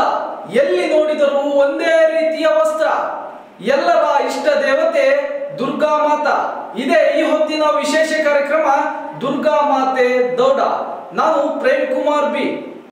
ಎಲ್ಲಿ ನೋಡಿದರೂ ಒಂದೇ ರೀತಿಯ ವಸ್ತ್ರ ಎಲ್ಲರ ಇಷ್ಟ ದೇವತೆ ದುರ್ಗಾ ಮಾತಾ ಇದೇ ಈ ಹೊತ್ತಿನ ವಿಶೇಷ ಕಾರ್ಯಕ್ರಮ ದುರ್ಗಾ ಮಾತೆ ದೌಡ ನಾನು ಪ್ರೇಮ್ ಕುಮಾರ್ ಬಿ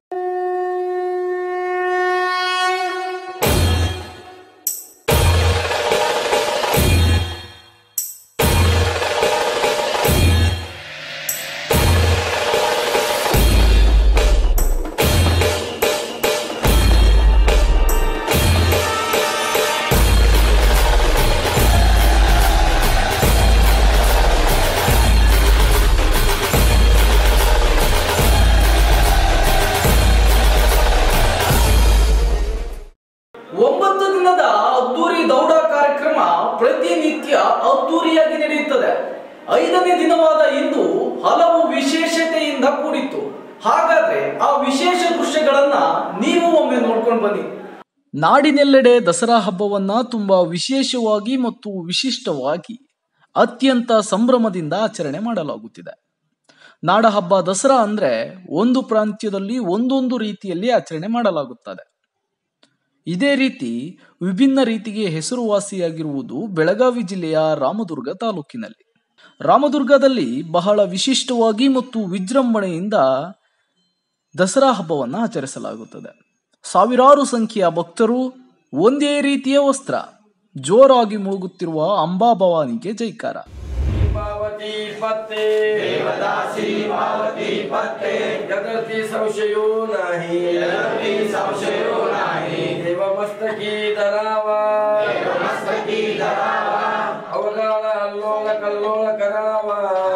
ಒಂಬತ್ತು ದಿನದ ಅದ್ದೂರಿ ದೌಡ ಕಾರ್ಯಕ್ರಮ ಪ್ರತಿನಿತ್ಯ ಅದ್ದೂರಿಯಾಗಿ ನಡೆಯುತ್ತದೆ ಐದನೇ ದಿನವಾದ ಇಂದು ಹಲವು ವಿಶೇಷತೆಯಿಂದ ಕೂಡಿತ್ತು ಹಾಗಾದ್ರೆ ಆ ವಿಶೇಷ ದೃಶ್ಯಗಳನ್ನ ನೀವು ಒಮ್ಮೆ ನೋಡ್ಕೊಂಡು ಬನ್ನಿ ನಾಡಿನೆಲ್ಲೆಡೆ ದಸರಾ ಹಬ್ಬವನ್ನ ತುಂಬಾ ವಿಶೇಷವಾಗಿ ಮತ್ತು ವಿಶಿಷ್ಟವಾಗಿ ಅತ್ಯಂತ ಸಂಭ್ರಮದಿಂದ ಆಚರಣೆ ಮಾಡಲಾಗುತ್ತಿದೆ ನಾಡಹಬ್ಬ ದಸರಾ ಅಂದ್ರೆ ಒಂದು ಪ್ರಾಂತ್ಯದಲ್ಲಿ ಒಂದೊಂದು ರೀತಿಯಲ್ಲಿ ಆಚರಣೆ ಮಾಡಲಾಗುತ್ತದೆ ಇದೇ ರೀತಿ ವಿಭಿನ್ನ ರೀತಿಗೆ ಹೆಸರುವಾಸಿಯಾಗಿರುವುದು ಬೆಳಗಾವಿ ಜಿಲ್ಲೆಯ ರಾಮದುರ್ಗ ತಾಲೂಕಿನಲ್ಲಿ ರಾಮದುರ್ಗದಲ್ಲಿ ಬಹಳ ವಿಶಿಷ್ಟವಾಗಿ ಮತ್ತು ವಿಜೃಂಭಣೆಯಿಂದ ದಸರಾ ಹಬ್ಬವನ್ನು ಆಚರಿಸಲಾಗುತ್ತದೆ ಸಾವಿರಾರು ಸಂಖ್ಯೆಯ ಭಕ್ತರು ಒಂದೇ ರೀತಿಯ ವಸ್ತ್ರ ಜೋರಾಗಿ ಮುಳುಗುತ್ತಿರುವ ಅಂಬಾಭವಾನಿಗೆ ಜೈಕಾರ पावती पत्ते देवदासी पावती पत्ते जगती संशयो नाही जगती संशयो नाही देवमस्तकी धरावा देवमस्तकी धरावा अवगाळ अल्लोळ कल्लोळ करावा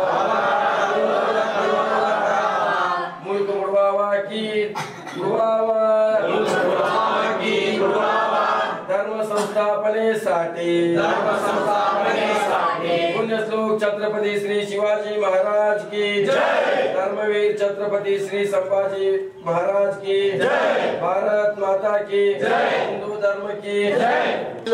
मुलक मुडवावा की मुडवावा की मुडवावा धर्म संस्थापनेसाठी धर्म संस्थापनेसाठी पुण्यश्लोक छत्रपती श्री शिवाजी महाराज की जय धर्मवीर छत्रपती श्री संभाजी महाराज की जय भारत माता की जय हिंदू धर्म की जय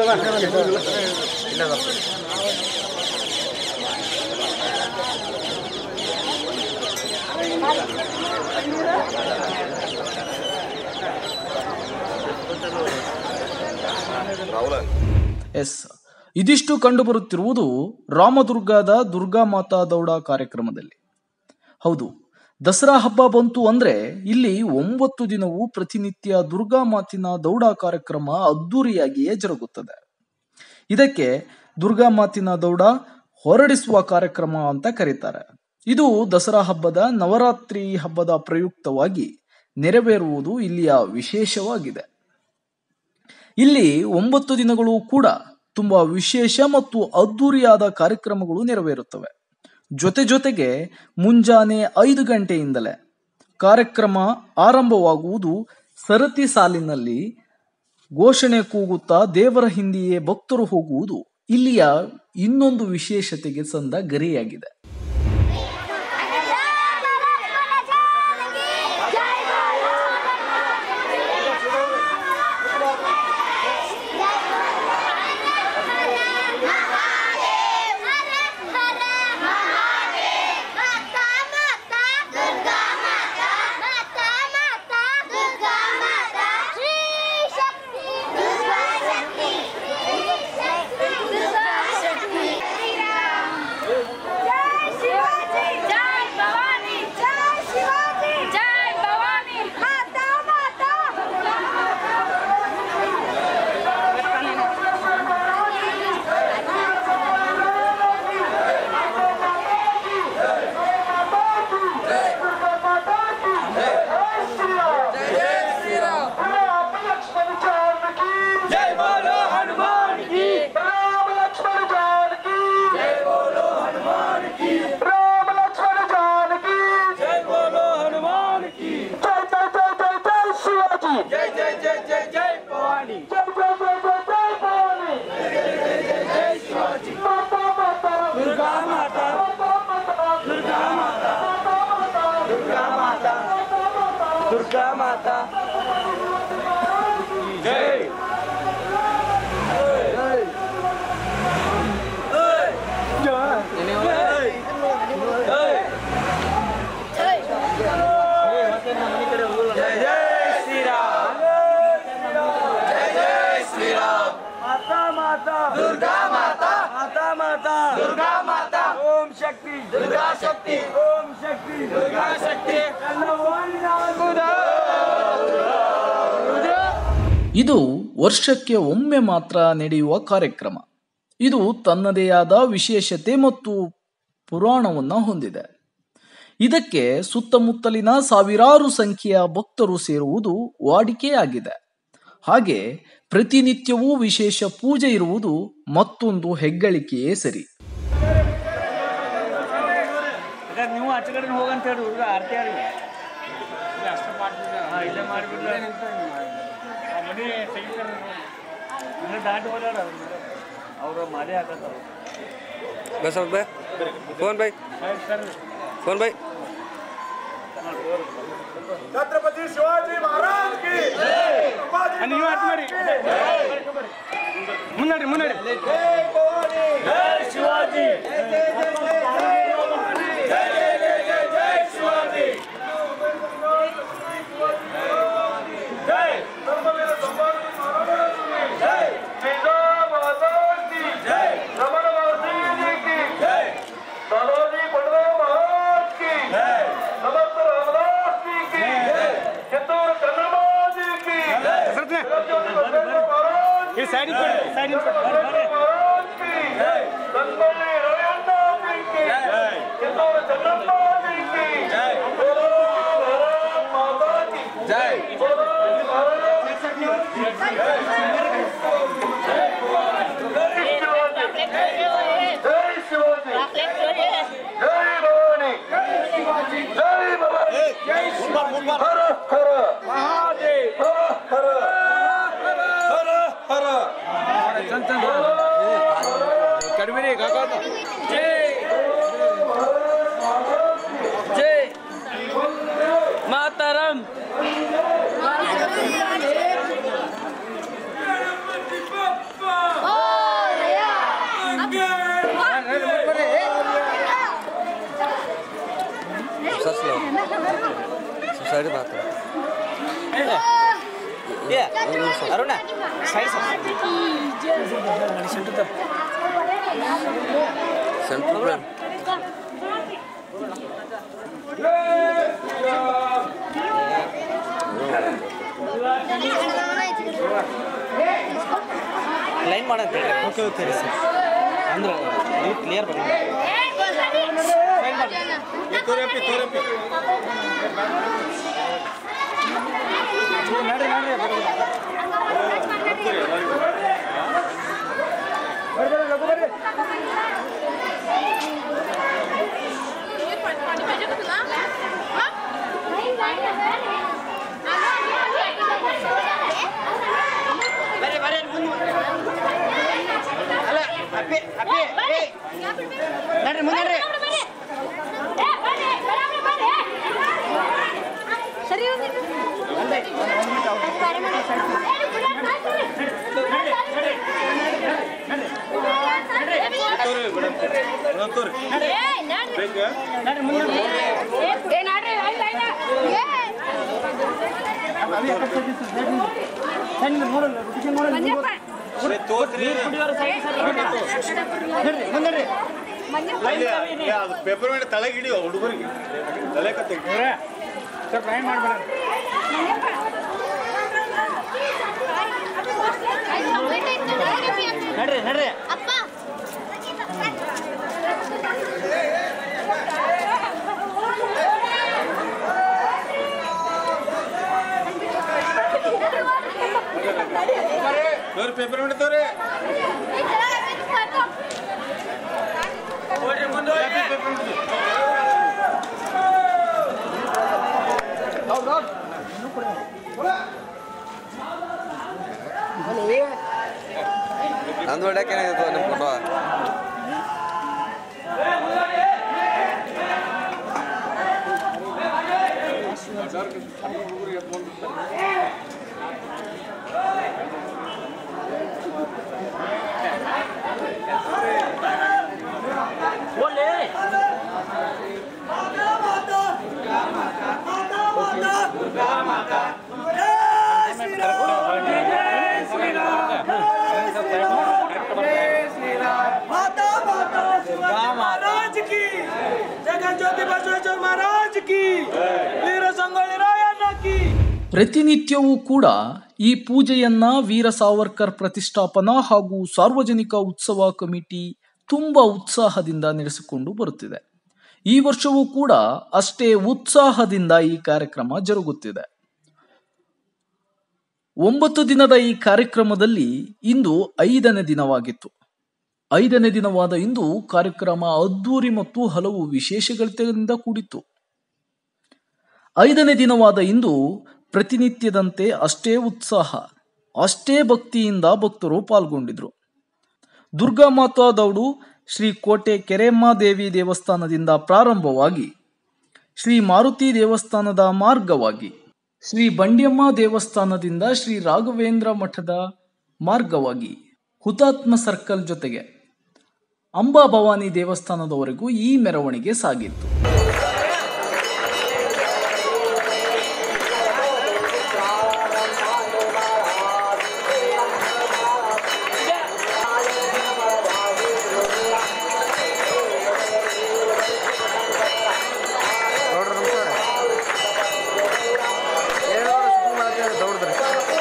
ಎಸ್ ಇದಿಷ್ಟು ಕಂಡುಬರುತ್ತಿರುವುದು ರಾಮದುರ್ಗದ ದುರ್ಗಾ ಮಾತಾ ದೌಡ ಕಾರ್ಯಕ್ರಮದಲ್ಲಿ ಹೌದು ದಸರಾ ಹಬ್ಬ ಬಂತು ಅಂದ್ರೆ ಇಲ್ಲಿ ಒಂಬತ್ತು ದಿನವೂ ಪ್ರತಿನಿತ್ಯ ದುರ್ಗಾ ಮಾತಿನ ದೌಡ ಕಾರ್ಯಕ್ರಮ ಅದ್ದೂರಿಯಾಗಿಯೇ ಜರುಗುತ್ತದೆ ಇದಕ್ಕೆ ದುರ್ಗಾ ಮಾತಿನ ದೌಡ ಹೊರಡಿಸುವ ಕಾರ್ಯಕ್ರಮ ಅಂತ ಕರೀತಾರೆ ಇದು ದಸರಾ ಹಬ್ಬದ ನವರಾತ್ರಿ ಹಬ್ಬದ ಪ್ರಯುಕ್ತವಾಗಿ ನೆರವೇರುವುದು ಇಲ್ಲಿಯ ವಿಶೇಷವಾಗಿದೆ ಇಲ್ಲಿ ಒಂಬತ್ತು ದಿನಗಳು ಕೂಡ ತುಂಬಾ ವಿಶೇಷ ಮತ್ತು ಅದ್ದೂರಿಯಾದ ಕಾರ್ಯಕ್ರಮಗಳು ನೆರವೇರುತ್ತವೆ ಜೊತೆ ಜೊತೆಗೆ ಮುಂಜಾನೆ ಐದು ಗಂಟೆಯಿಂದಲೇ ಕಾರ್ಯಕ್ರಮ ಆರಂಭವಾಗುವುದು ಸರತಿ ಸಾಲಿನಲ್ಲಿ ಘೋಷಣೆ ಕೂಗುತ್ತಾ ದೇವರ ಹಿಂದೆಯೇ ಭಕ್ತರು ಹೋಗುವುದು ಇಲ್ಲಿಯ ಇನ್ನೊಂದು ವಿಶೇಷತೆಗೆ ಸಂದ ಗರಿಯಾಗಿದೆ जय शिवाजी जय भवानी जय शिवाजी जय भवानी माता माता जय बोलो हनुमान की राम लक्ष्मण जानकी जय बोलो हनुमान की राम लक्ष्मण जानकी जय बोलो हनुमान की जय जय जय जय जय शिवाजी जय जय जय जय जय भवानी जय जय जय जय जय भवानी माता माता दुर्गा माता दुर्गा माता दुर्गा माता दुर्गा माता जय जय जय श्री राम ದುರ್ಗಾ ಶಕ್ತಿ ಓಂ ಶಕ್ತಿ ದುರ್ಗಾ ಶಕ್ತಿ ಎಲ್ಲ ಓಣಿನ ಅದ್ಭುತ. ಇದು ವರ್ಷಕ್ಕೆ ಒಮ್ಮೆ ಮಾತ್ರ ನಡೆಯುವ ಕಾರ್ಯಕ್ರಮ ಇದು ತನ್ನದೇ ಆದ ವಿಶೇಷತೆ ಮತ್ತು ಪುರಾಣವನ್ನು ಹೊಂದಿದೆ ಇದಕ್ಕೆ ಸುತ್ತಮುತ್ತಲಿನ ಸಾವಿರಾರು ಸಂಖ್ಯೆಯ ಭಕ್ತರು ಸೇರುವುದು ವಾಡಿಕೆಯಾಗಿದೆ ಹಾಗೆ ಪ್ರತಿನಿತ್ಯವೂ ವಿಶೇಷ ಪೂಜೆ ಇರುವುದು ಮತ್ತೊಂದು ಹೆಗ್ಗಳಿಕೆಯೇ ಸರಿ ಯಾಕಂದ್ರೆ ನೀವು ಆಚೆ ಕಡೆ ಹೋಗಂತ ಹೇಳಿ ಹುಡುಗ ಆರ್ತಿ ಆಡಿ ಹಾಂ ಇಲ್ಲೇ ಮಾಡಿಬಿಡ್ಲ ಆ ಮನೆ ತೆಗಿತಾರೆ ಮನೆ ದಾಟಿ ಹೋದಾರ ಅವ್ರು ಮಾದೇ ಹಾಕತ್ತಾರ बस अब भाई फोन भाई फोन भाई ಛತ್ರಪತಿ ಶಿವಾಜಿ ಮಹಾರಾಜ್ ಕಿ ನೀವು ಆಟ ಮಾಡಿ ಮುನ್ನಡಿ ಮುನ್ನಡಿ ಜೈ ಶಿವಾಜಿ दादाजी बलराम महाराज की समस्त रामदास जी की चित्तूर चंद्रमा जी की जगज्योति बसवेश्वर महाराज ಈ ಸೈಡಿಗೆ ಕೊಡಿ ಸೈಡಿಗೆ ಕೊಡಿ महाराज की संतोषी रवियन्ना जी की चित्तूर चंद्रमा जी की बोलो भारत माता की जय बोलो भारत जय शिवाजी जय भवानी जय भवानी हर हर महादेव हर हर हर हर ಜೈ ಮಾತಾರಂ सर स्लो साइड बात ಅರುಣ सेंटर पे ಲೈನ್ ಮಾಡಂತ ಓಕೆ ಓಕೆ ರೀ ಸರ್ ಅಂದ್ರೆ ನೀವು ಕ್ಲಿಯರ್ ಬನ್ನಿ ನಡ್ರಿ ನಡ್ರಿ ಬರ್ರಿ ಬರ್ರಿ ಬರ್ರಿ ಮುಂದೆ ಅಲ್ಲ ಅಪ್ಪಿ ಅಪ್ಪಿ ಏ ನಡ್ರಿ ಮುಂದೆ ನಡ್ರಿ ಸರಿ ನಡ್ರಿ ಮುಂದೆ ನಡ್ರಿ ಮುಂದೆ ನಡ್ರಿ ಪೇಪರ್ ಮೇಲೆ ತಲೆಗೆ ಹಿಡಿಯೋ ಹುಡುಗರಿಗೆ ತಲೆ ಕತ್ತೆ ಸ್ವಲ್ಪ ಲೈನ್ ಮಾಡಬೇಡ ನಡ್ರಿ ನಡ್ರಿ ಅಪ್ಪ ತೋರಿ ಪೇಪರ್ ಮೇಲೆ ತೋರಿ ನಂದು ಹೊಡ್ಯಾಕೆ ಏನಾಗಿತ್ತು ನಿಮ್ಮ ಫೋಟೋ ಮಾತಾ ಮಾತಾ ಶಿವಾಜಿ ಮಹಾರಾಜ್ ಕಿ ಕಿ ವೀರ ಸಂಗೊಳ್ಳಿ ರಾಯಣ್ಣ ಕಿ ಪ್ರತಿನಿತ್ಯವೂ ಕೂಡ ಈ ಪೂಜೆಯನ್ನ ವೀರ ಸಾವರ್ಕರ್ ಪ್ರತಿಷ್ಠಾಪನಾ ಹಾಗೂ ಸಾರ್ವಜನಿಕ ಉತ್ಸವ ಕಮಿಟಿ ತುಂಬಾ ಉತ್ಸಾಹದಿಂದ ನಡೆಸಿಕೊಂಡು ಬರುತ್ತಿದೆ ಈ ವರ್ಷವೂ ಕೂಡ ಅಷ್ಟೇ ಉತ್ಸಾಹದಿಂದ ಈ ಕಾರ್ಯಕ್ರಮ ಜರುಗುತ್ತಿದೆ ಒಂಬತ್ತು ದಿನದ ಈ ಕಾರ್ಯಕ್ರಮದಲ್ಲಿ ಇಂದು ಐದನೇ ದಿನವಾಗಿತ್ತು ಐದನೇ ದಿನವಾದ ಇಂದು ಕಾರ್ಯಕ್ರಮ ಅದ್ದೂರಿ ಮತ್ತು ಹಲವು ವಿಶೇಷಗಳಿಂದ ಕೂಡಿತ್ತು ಐದನೇ ದಿನವಾದ ಇಂದು ಪ್ರತಿನಿತ್ಯದಂತೆ ಅಷ್ಟೇ ಉತ್ಸಾಹ ಅಷ್ಟೇ ಭಕ್ತಿಯಿಂದ ಭಕ್ತರು ಪಾಲ್ಗೊಂಡಿದ್ರು ದುರ್ಗಾ ಮಾತಾ ದೌಡು ಶ್ರೀ ಕೋಟೆ ಕೆರೆಮ್ಮ ದೇವಿ ದೇವಸ್ಥಾನದಿಂದ ಪ್ರಾರಂಭವಾಗಿ ಶ್ರೀ ಮಾರುತಿ ದೇವಸ್ಥಾನದ ಮಾರ್ಗವಾಗಿ ಶ್ರೀ ಬಂಡ್ಯಮ್ಮ ದೇವಸ್ಥಾನದಿಂದ ಶ್ರೀ ರಾಘವೇಂದ್ರ ಮಠದ ಮಾರ್ಗವಾಗಿ ಹುತಾತ್ಮ ಸರ್ಕಲ್ ಜೊತೆಗೆ ಅಂಬಾ ಭವಾನಿ ದೇವಸ್ಥಾನದವರೆಗೂ ಈ ಮೆರವಣಿಗೆ ಸಾಗಿತ್ತು ನೋಡ್ರಿ ನಮಸ್ಕಾರ ಏನೋ ಸುದ್ದಿ ಮಾಡ್ತೀವಿ ದೌಡ್ದ್ರಿ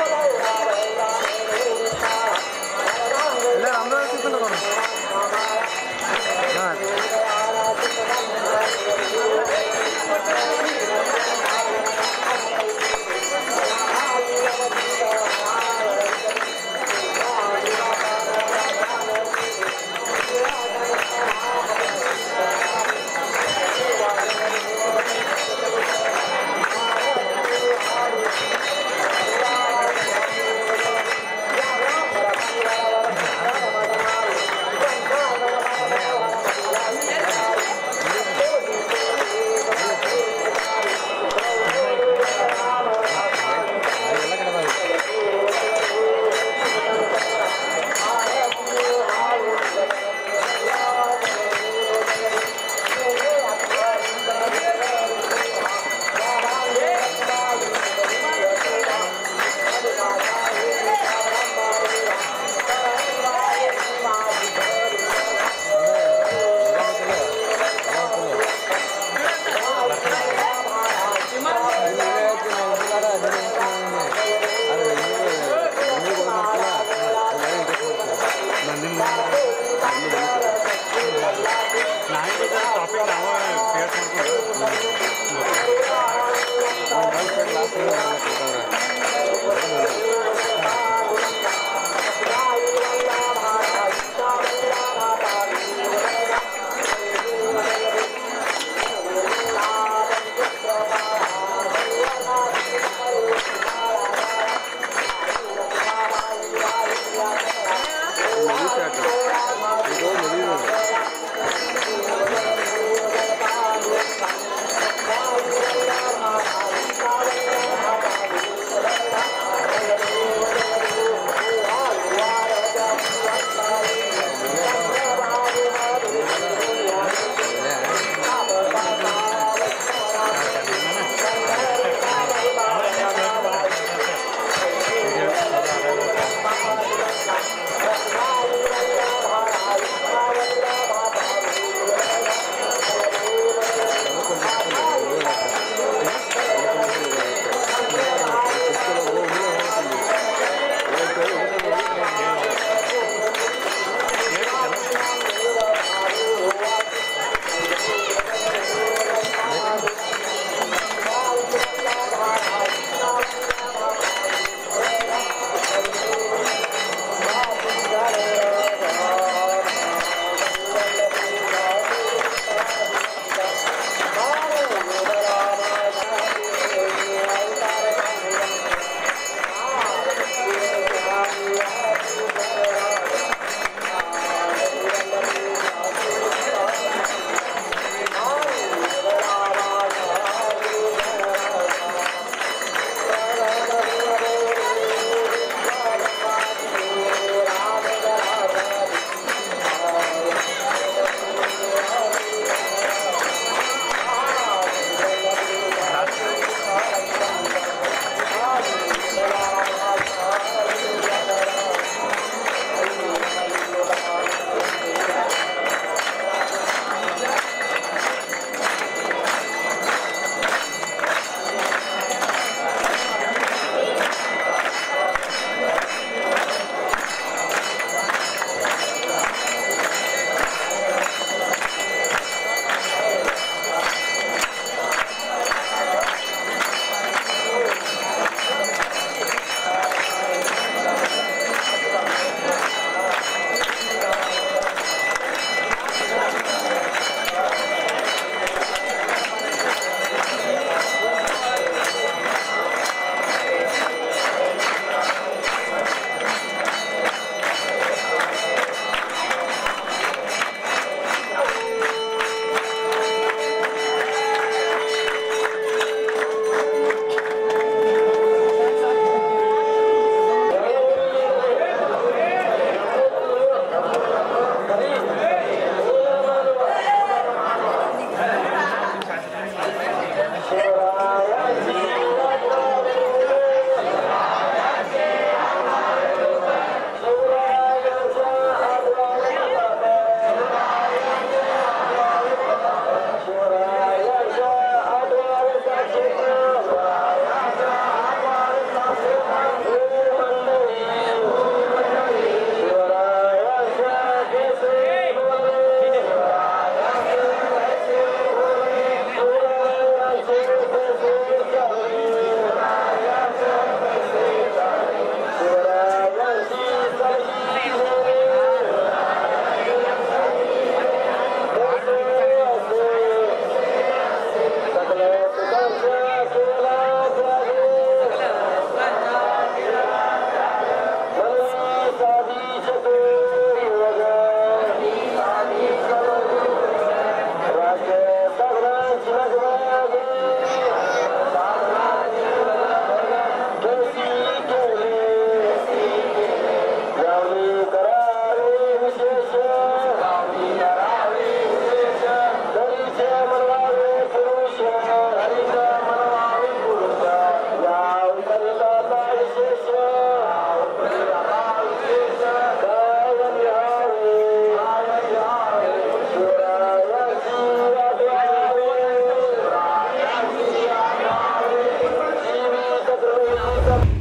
ಇಲ್ಲ ನಮ್ದು ಸಿಗ್ತದೆ ನೋಡ್ರಿ ಹಾಂ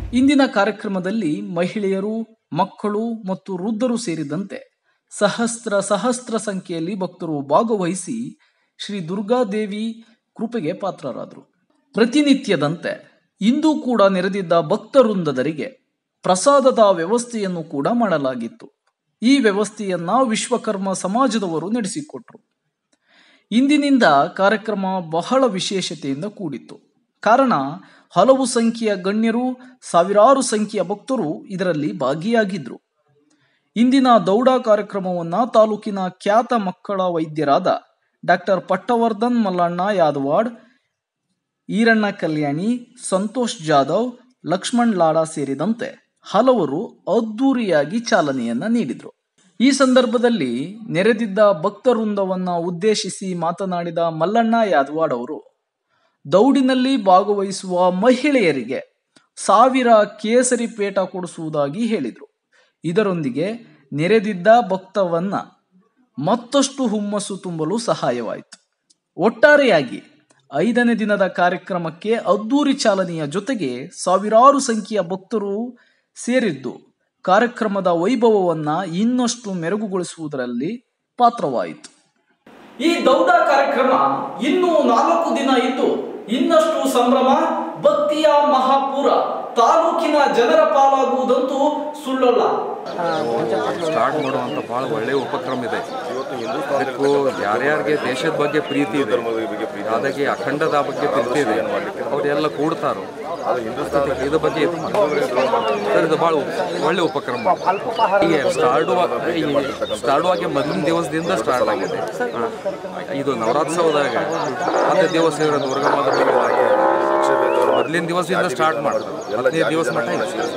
ಇಂದಿನ ಕಾರ್ಯಕ್ರಮದಲ್ಲಿ ಮಹಿಳೆಯರು ಮಕ್ಕಳು ಮತ್ತು ವೃದ್ಧರು ಸೇರಿದಂತೆ ಸಹಸ್ರ ಸಹಸ್ರ ಸಂಖ್ಯೆಯಲ್ಲಿ ಭಕ್ತರು ಭಾಗವಹಿಸಿ ಶ್ರೀ ದುರ್ಗಾದೇವಿ ಕೃಪೆಗೆ ಪಾತ್ರರಾದರು ಪ್ರತಿನಿತ್ಯದಂತೆ ಇಂದು ಕೂಡ ನೆರೆದಿದ್ದ ಭಕ್ತವೃಂದದರಿಗೆ ಪ್ರಸಾದದ ವ್ಯವಸ್ಥೆಯನ್ನು ಕೂಡ ಮಾಡಲಾಗಿತ್ತು ಈ ವ್ಯವಸ್ಥೆಯನ್ನ ವಿಶ್ವಕರ್ಮ ಸಮಾಜದವರು ನಡೆಸಿಕೊಟ್ರು ಇಂದಿನಿಂದ ಕಾರ್ಯಕ್ರಮ ಬಹಳ ವಿಶೇಷತೆಯಿಂದ ಕೂಡಿತ್ತು ಕಾರಣ ಹಲವು ಸಂಖ್ಯೆಯ ಗಣ್ಯರು ಸಾವಿರಾರು ಸಂಖ್ಯೆಯ ಭಕ್ತರು ಇದರಲ್ಲಿ ಭಾಗಿಯಾಗಿದ್ರು ಇಂದಿನ ದೌಡ ಕಾರ್ಯಕ್ರಮವನ್ನ ತಾಲೂಕಿನ ಖ್ಯಾತ ಮಕ್ಕಳ ವೈದ್ಯರಾದ ಡಾಕ್ಟರ್ ಪಟ್ಟವರ್ಧನ್ ಮಲ್ಲಣ್ಣ ಯಾದವಾಡ್ ಈರಣ್ಣ ಕಲ್ಯಾಣಿ ಸಂತೋಷ್ ಜಾಧವ್ ಲಕ್ಷ್ಮಣ್ ಲಾಡಾ ಸೇರಿದಂತೆ ಹಲವರು ಅದ್ದೂರಿಯಾಗಿ ಚಾಲನೆಯನ್ನ ನೀಡಿದ್ರು ಈ ಸಂದರ್ಭದಲ್ಲಿ ನೆರೆದಿದ್ದ ಭಕ್ತವೃಂದವನ್ನ ಉದ್ದೇಶಿಸಿ ಮಾತನಾಡಿದ ಮಲ್ಲಣ್ಣ ಯಾದವಾಡ್ ಅವರು ದೌಡಿನಲ್ಲಿ ಭಾಗವಹಿಸುವ ಮಹಿಳೆಯರಿಗೆ ಸಾವಿರ ಕೇಸರಿ ಪೇಟ ಕೊಡಿಸುವುದಾಗಿ ಹೇಳಿದರು ಇದರೊಂದಿಗೆ ನೆರೆದಿದ್ದ ಭಕ್ತವನ್ನ ಮತ್ತಷ್ಟು ಹುಮ್ಮಸ್ಸು ತುಂಬಲು ಸಹಾಯವಾಯಿತು ಒಟ್ಟಾರೆಯಾಗಿ ಐದನೇ ದಿನದ ಕಾರ್ಯಕ್ರಮಕ್ಕೆ ಅದ್ದೂರಿ ಚಾಲನೆಯ ಜೊತೆಗೆ ಸಾವಿರಾರು ಸಂಖ್ಯೆಯ ಭಕ್ತರು ಸೇರಿದ್ದು ಕಾರ್ಯಕ್ರಮದ ವೈಭವವನ್ನ ಇನ್ನಷ್ಟು ಮೆರುಗುಗೊಳಿಸುವುದರಲ್ಲಿ ಪಾತ್ರವಾಯಿತು ಈ ದೌಡ ಕಾರ್ಯಕ್ರಮ ಇನ್ನೂ ನಾಲ್ಕು ದಿನ ಇದ್ದು ಇನ್ನಷ್ಟು ಸಂಭ್ರಮ ಭಕ್ತಿಯ ಮಹಾಪೂರ ತಾಲೂಕಿನ ಜನರ ಪಾಲಾಗುವುದಂತೂ ಸುಳ್ಳಲ್ಲ ಸ್ಟಾರ್ಟ್ ಮಾಡುವಂಥ ಭಾಳ ಒಳ್ಳೆಯ ಉಪಕ್ರಮ ಇದೆ ಅದಕ್ಕೂ ಯಾರ್ಯಾರಿಗೆ ದೇಶದ ಬಗ್ಗೆ ಪ್ರೀತಿ ಇದೆ ಅದಕ್ಕೆ ಅಖಂಡದ ಬಗ್ಗೆ ಪ್ರೀತಿ ಇದೆ ಅವರೆಲ್ಲ ಕೂಡ್ತಾರೋ ಇದ್ರ ಬಗ್ಗೆ ಸರ್ ಇದು ಭಾಳ ಒಳ್ಳೆ ಉಪಕ್ರಮ ಈಗ ಸ್ಟಾರ್ಟ್ ಸ್ಟಾರ್ಟ್ ಆಗಿ ಮೊದಲಿನ ದಿವಸದಿಂದ ಸ್ಟಾರ್ಟ್ ಆಗಿದೆ ಹಾ. ಇದು ನವರಾತ್ಸವದಾಗ ಹತ್ತು ದಿವಸ ಇರೋ ದುರ್ಗಮ್ಮದ ಬಗ್ಗೆ ಮೊದಲಿನ ದಿವಸದಿಂದ ಸ್ಟಾರ್ಟ್ ಮಾಡ್ತಾರೆ ಹದಿನೈದು ದಿವಸ ಮಟ್ಟ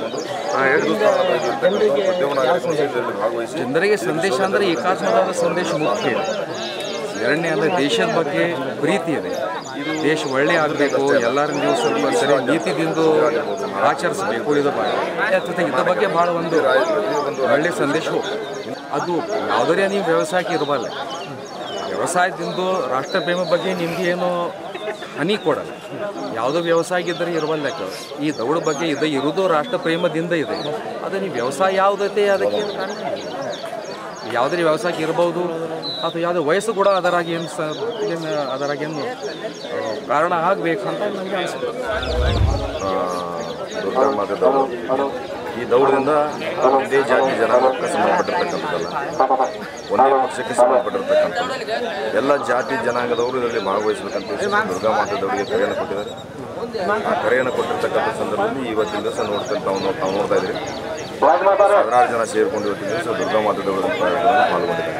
ಜನರಿಗೆ ಸಂದೇಶ ಅಂದರೆ ಏಕಾತ್ಮವಾದ ಸಂದೇಶ ಮುಖ್ಯ ಇದೆ ಎರಡನೇ ಅಂದರೆ ದೇಶದ ಬಗ್ಗೆ ಪ್ರೀತಿ ಇದೆ ದೇಶ ಒಳ್ಳೆ ಆಗಬೇಕು ಎಲ್ಲರೂ ನೀವು ಸ್ವಲ್ಪ ಸರಿ ನೀತಿದಿಂದ ಆಚರಿಸಬೇಕು ಇದು ಜೊತೆಗೆ ಇದ್ರ ಬಗ್ಗೆ ಭಾಳ ಒಂದು ಒಳ್ಳೆ ಸಂದೇಶ ಅದು ಯಾವುದರೇ ನೀವು ವ್ಯವಸಾಯಕ್ಕೆ ಇರಬಲ್ಲ ವ್ಯವಸಾಯದಿಂದ ರಾಷ್ಟ್ರಪ್ರೇಮ ಬಗ್ಗೆ ನಿಮ್ಗೆ ಏನು ಹನಿ ಕೊಡಲ್ಲ ಯಾವುದೋ ವ್ಯವಸಾಯ ಇದ್ದರೆ ಇರಬಲ್ಲ ಯಾಕೆ ಈ ದೌಡ ಬಗ್ಗೆ ಇದೆ ಇರೋದು ರಾಷ್ಟ್ರ ಪ್ರೇಮದಿಂದ ಇದೆ ಅದು ನೀವು ವ್ಯವಸಾಯ ಯಾವುದೈತೆ ಅದಕ್ಕೆ ಏನು ಕಾರಣ ಇಲ್ಲ. ಯಾವುದೇ ವ್ಯವಸಾಯಕ್ಕೆ ಇರಬಹುದು ಅಥವಾ ಯಾವುದೇ ವಯಸ್ಸು ಕೂಡ ಅದರಾಗಿ ಏನು ಸ ಏನು ಅದರಾಗಿ ಏನು ಆ, ಕಾರಣ ಆಗಬೇಕಂತ ನನಗೆ ಅನಿಸುತ್ತೆ ದುರ್ಗಾಮಾತೆ ದೌಡು ಈ ದೌಡದಿಂದ ಒಂದೇ ಜಾತಿ ಜನಾಂಗಕ್ಕೆ ಸಂಬಂಧಪಟ್ಟಿರ್ತಕ್ಕಂಥದ್ದಲ್ಲ ಒಂದೇ ಪಕ್ಷಕ್ಕೆ ಸಂಬಂಧಪಟ್ಟಿರ್ತಕ್ಕಂಥದ್ದು ಎಲ್ಲ ಜಾತಿ ಜನಾಂಗದವರು ಇದರಲ್ಲಿ ಭಾಗವಹಿಸಬೇಕಂತ ಹೇಳಿ ದುರ್ಗಾಮಾತೆ ದೌಡಿಗೆ ಕರೆಯನ್ನು ಕೊಟ್ಟಿದ್ದಾರೆ ಆ ಕರೆಯನ್ನು ಕೊಟ್ಟಿರ್ತಕ್ಕಂಥ ಸಂದರ್ಭದಲ್ಲಿ ಇವತ್ತಿನ ದಿವಸ ನೋಡ್ತಾ ತಾವು ನೋ- ತಾವು ನೋಡ್ತಾ ಇದ್ದೀರಿ ಸಾವಿರಾರು ಜನ ಸೇರಿಕೊಂಡು ಇವತ್ತಿನ ದಿವಸ ದುರ್ಗಾಮಾತೆ ದೌಡದ ಕಾರ್ಯಕ್ರಮದಲ್ಲಿ ಪಾಲ್ಗೊಂಡಿದ್ದಾರೆ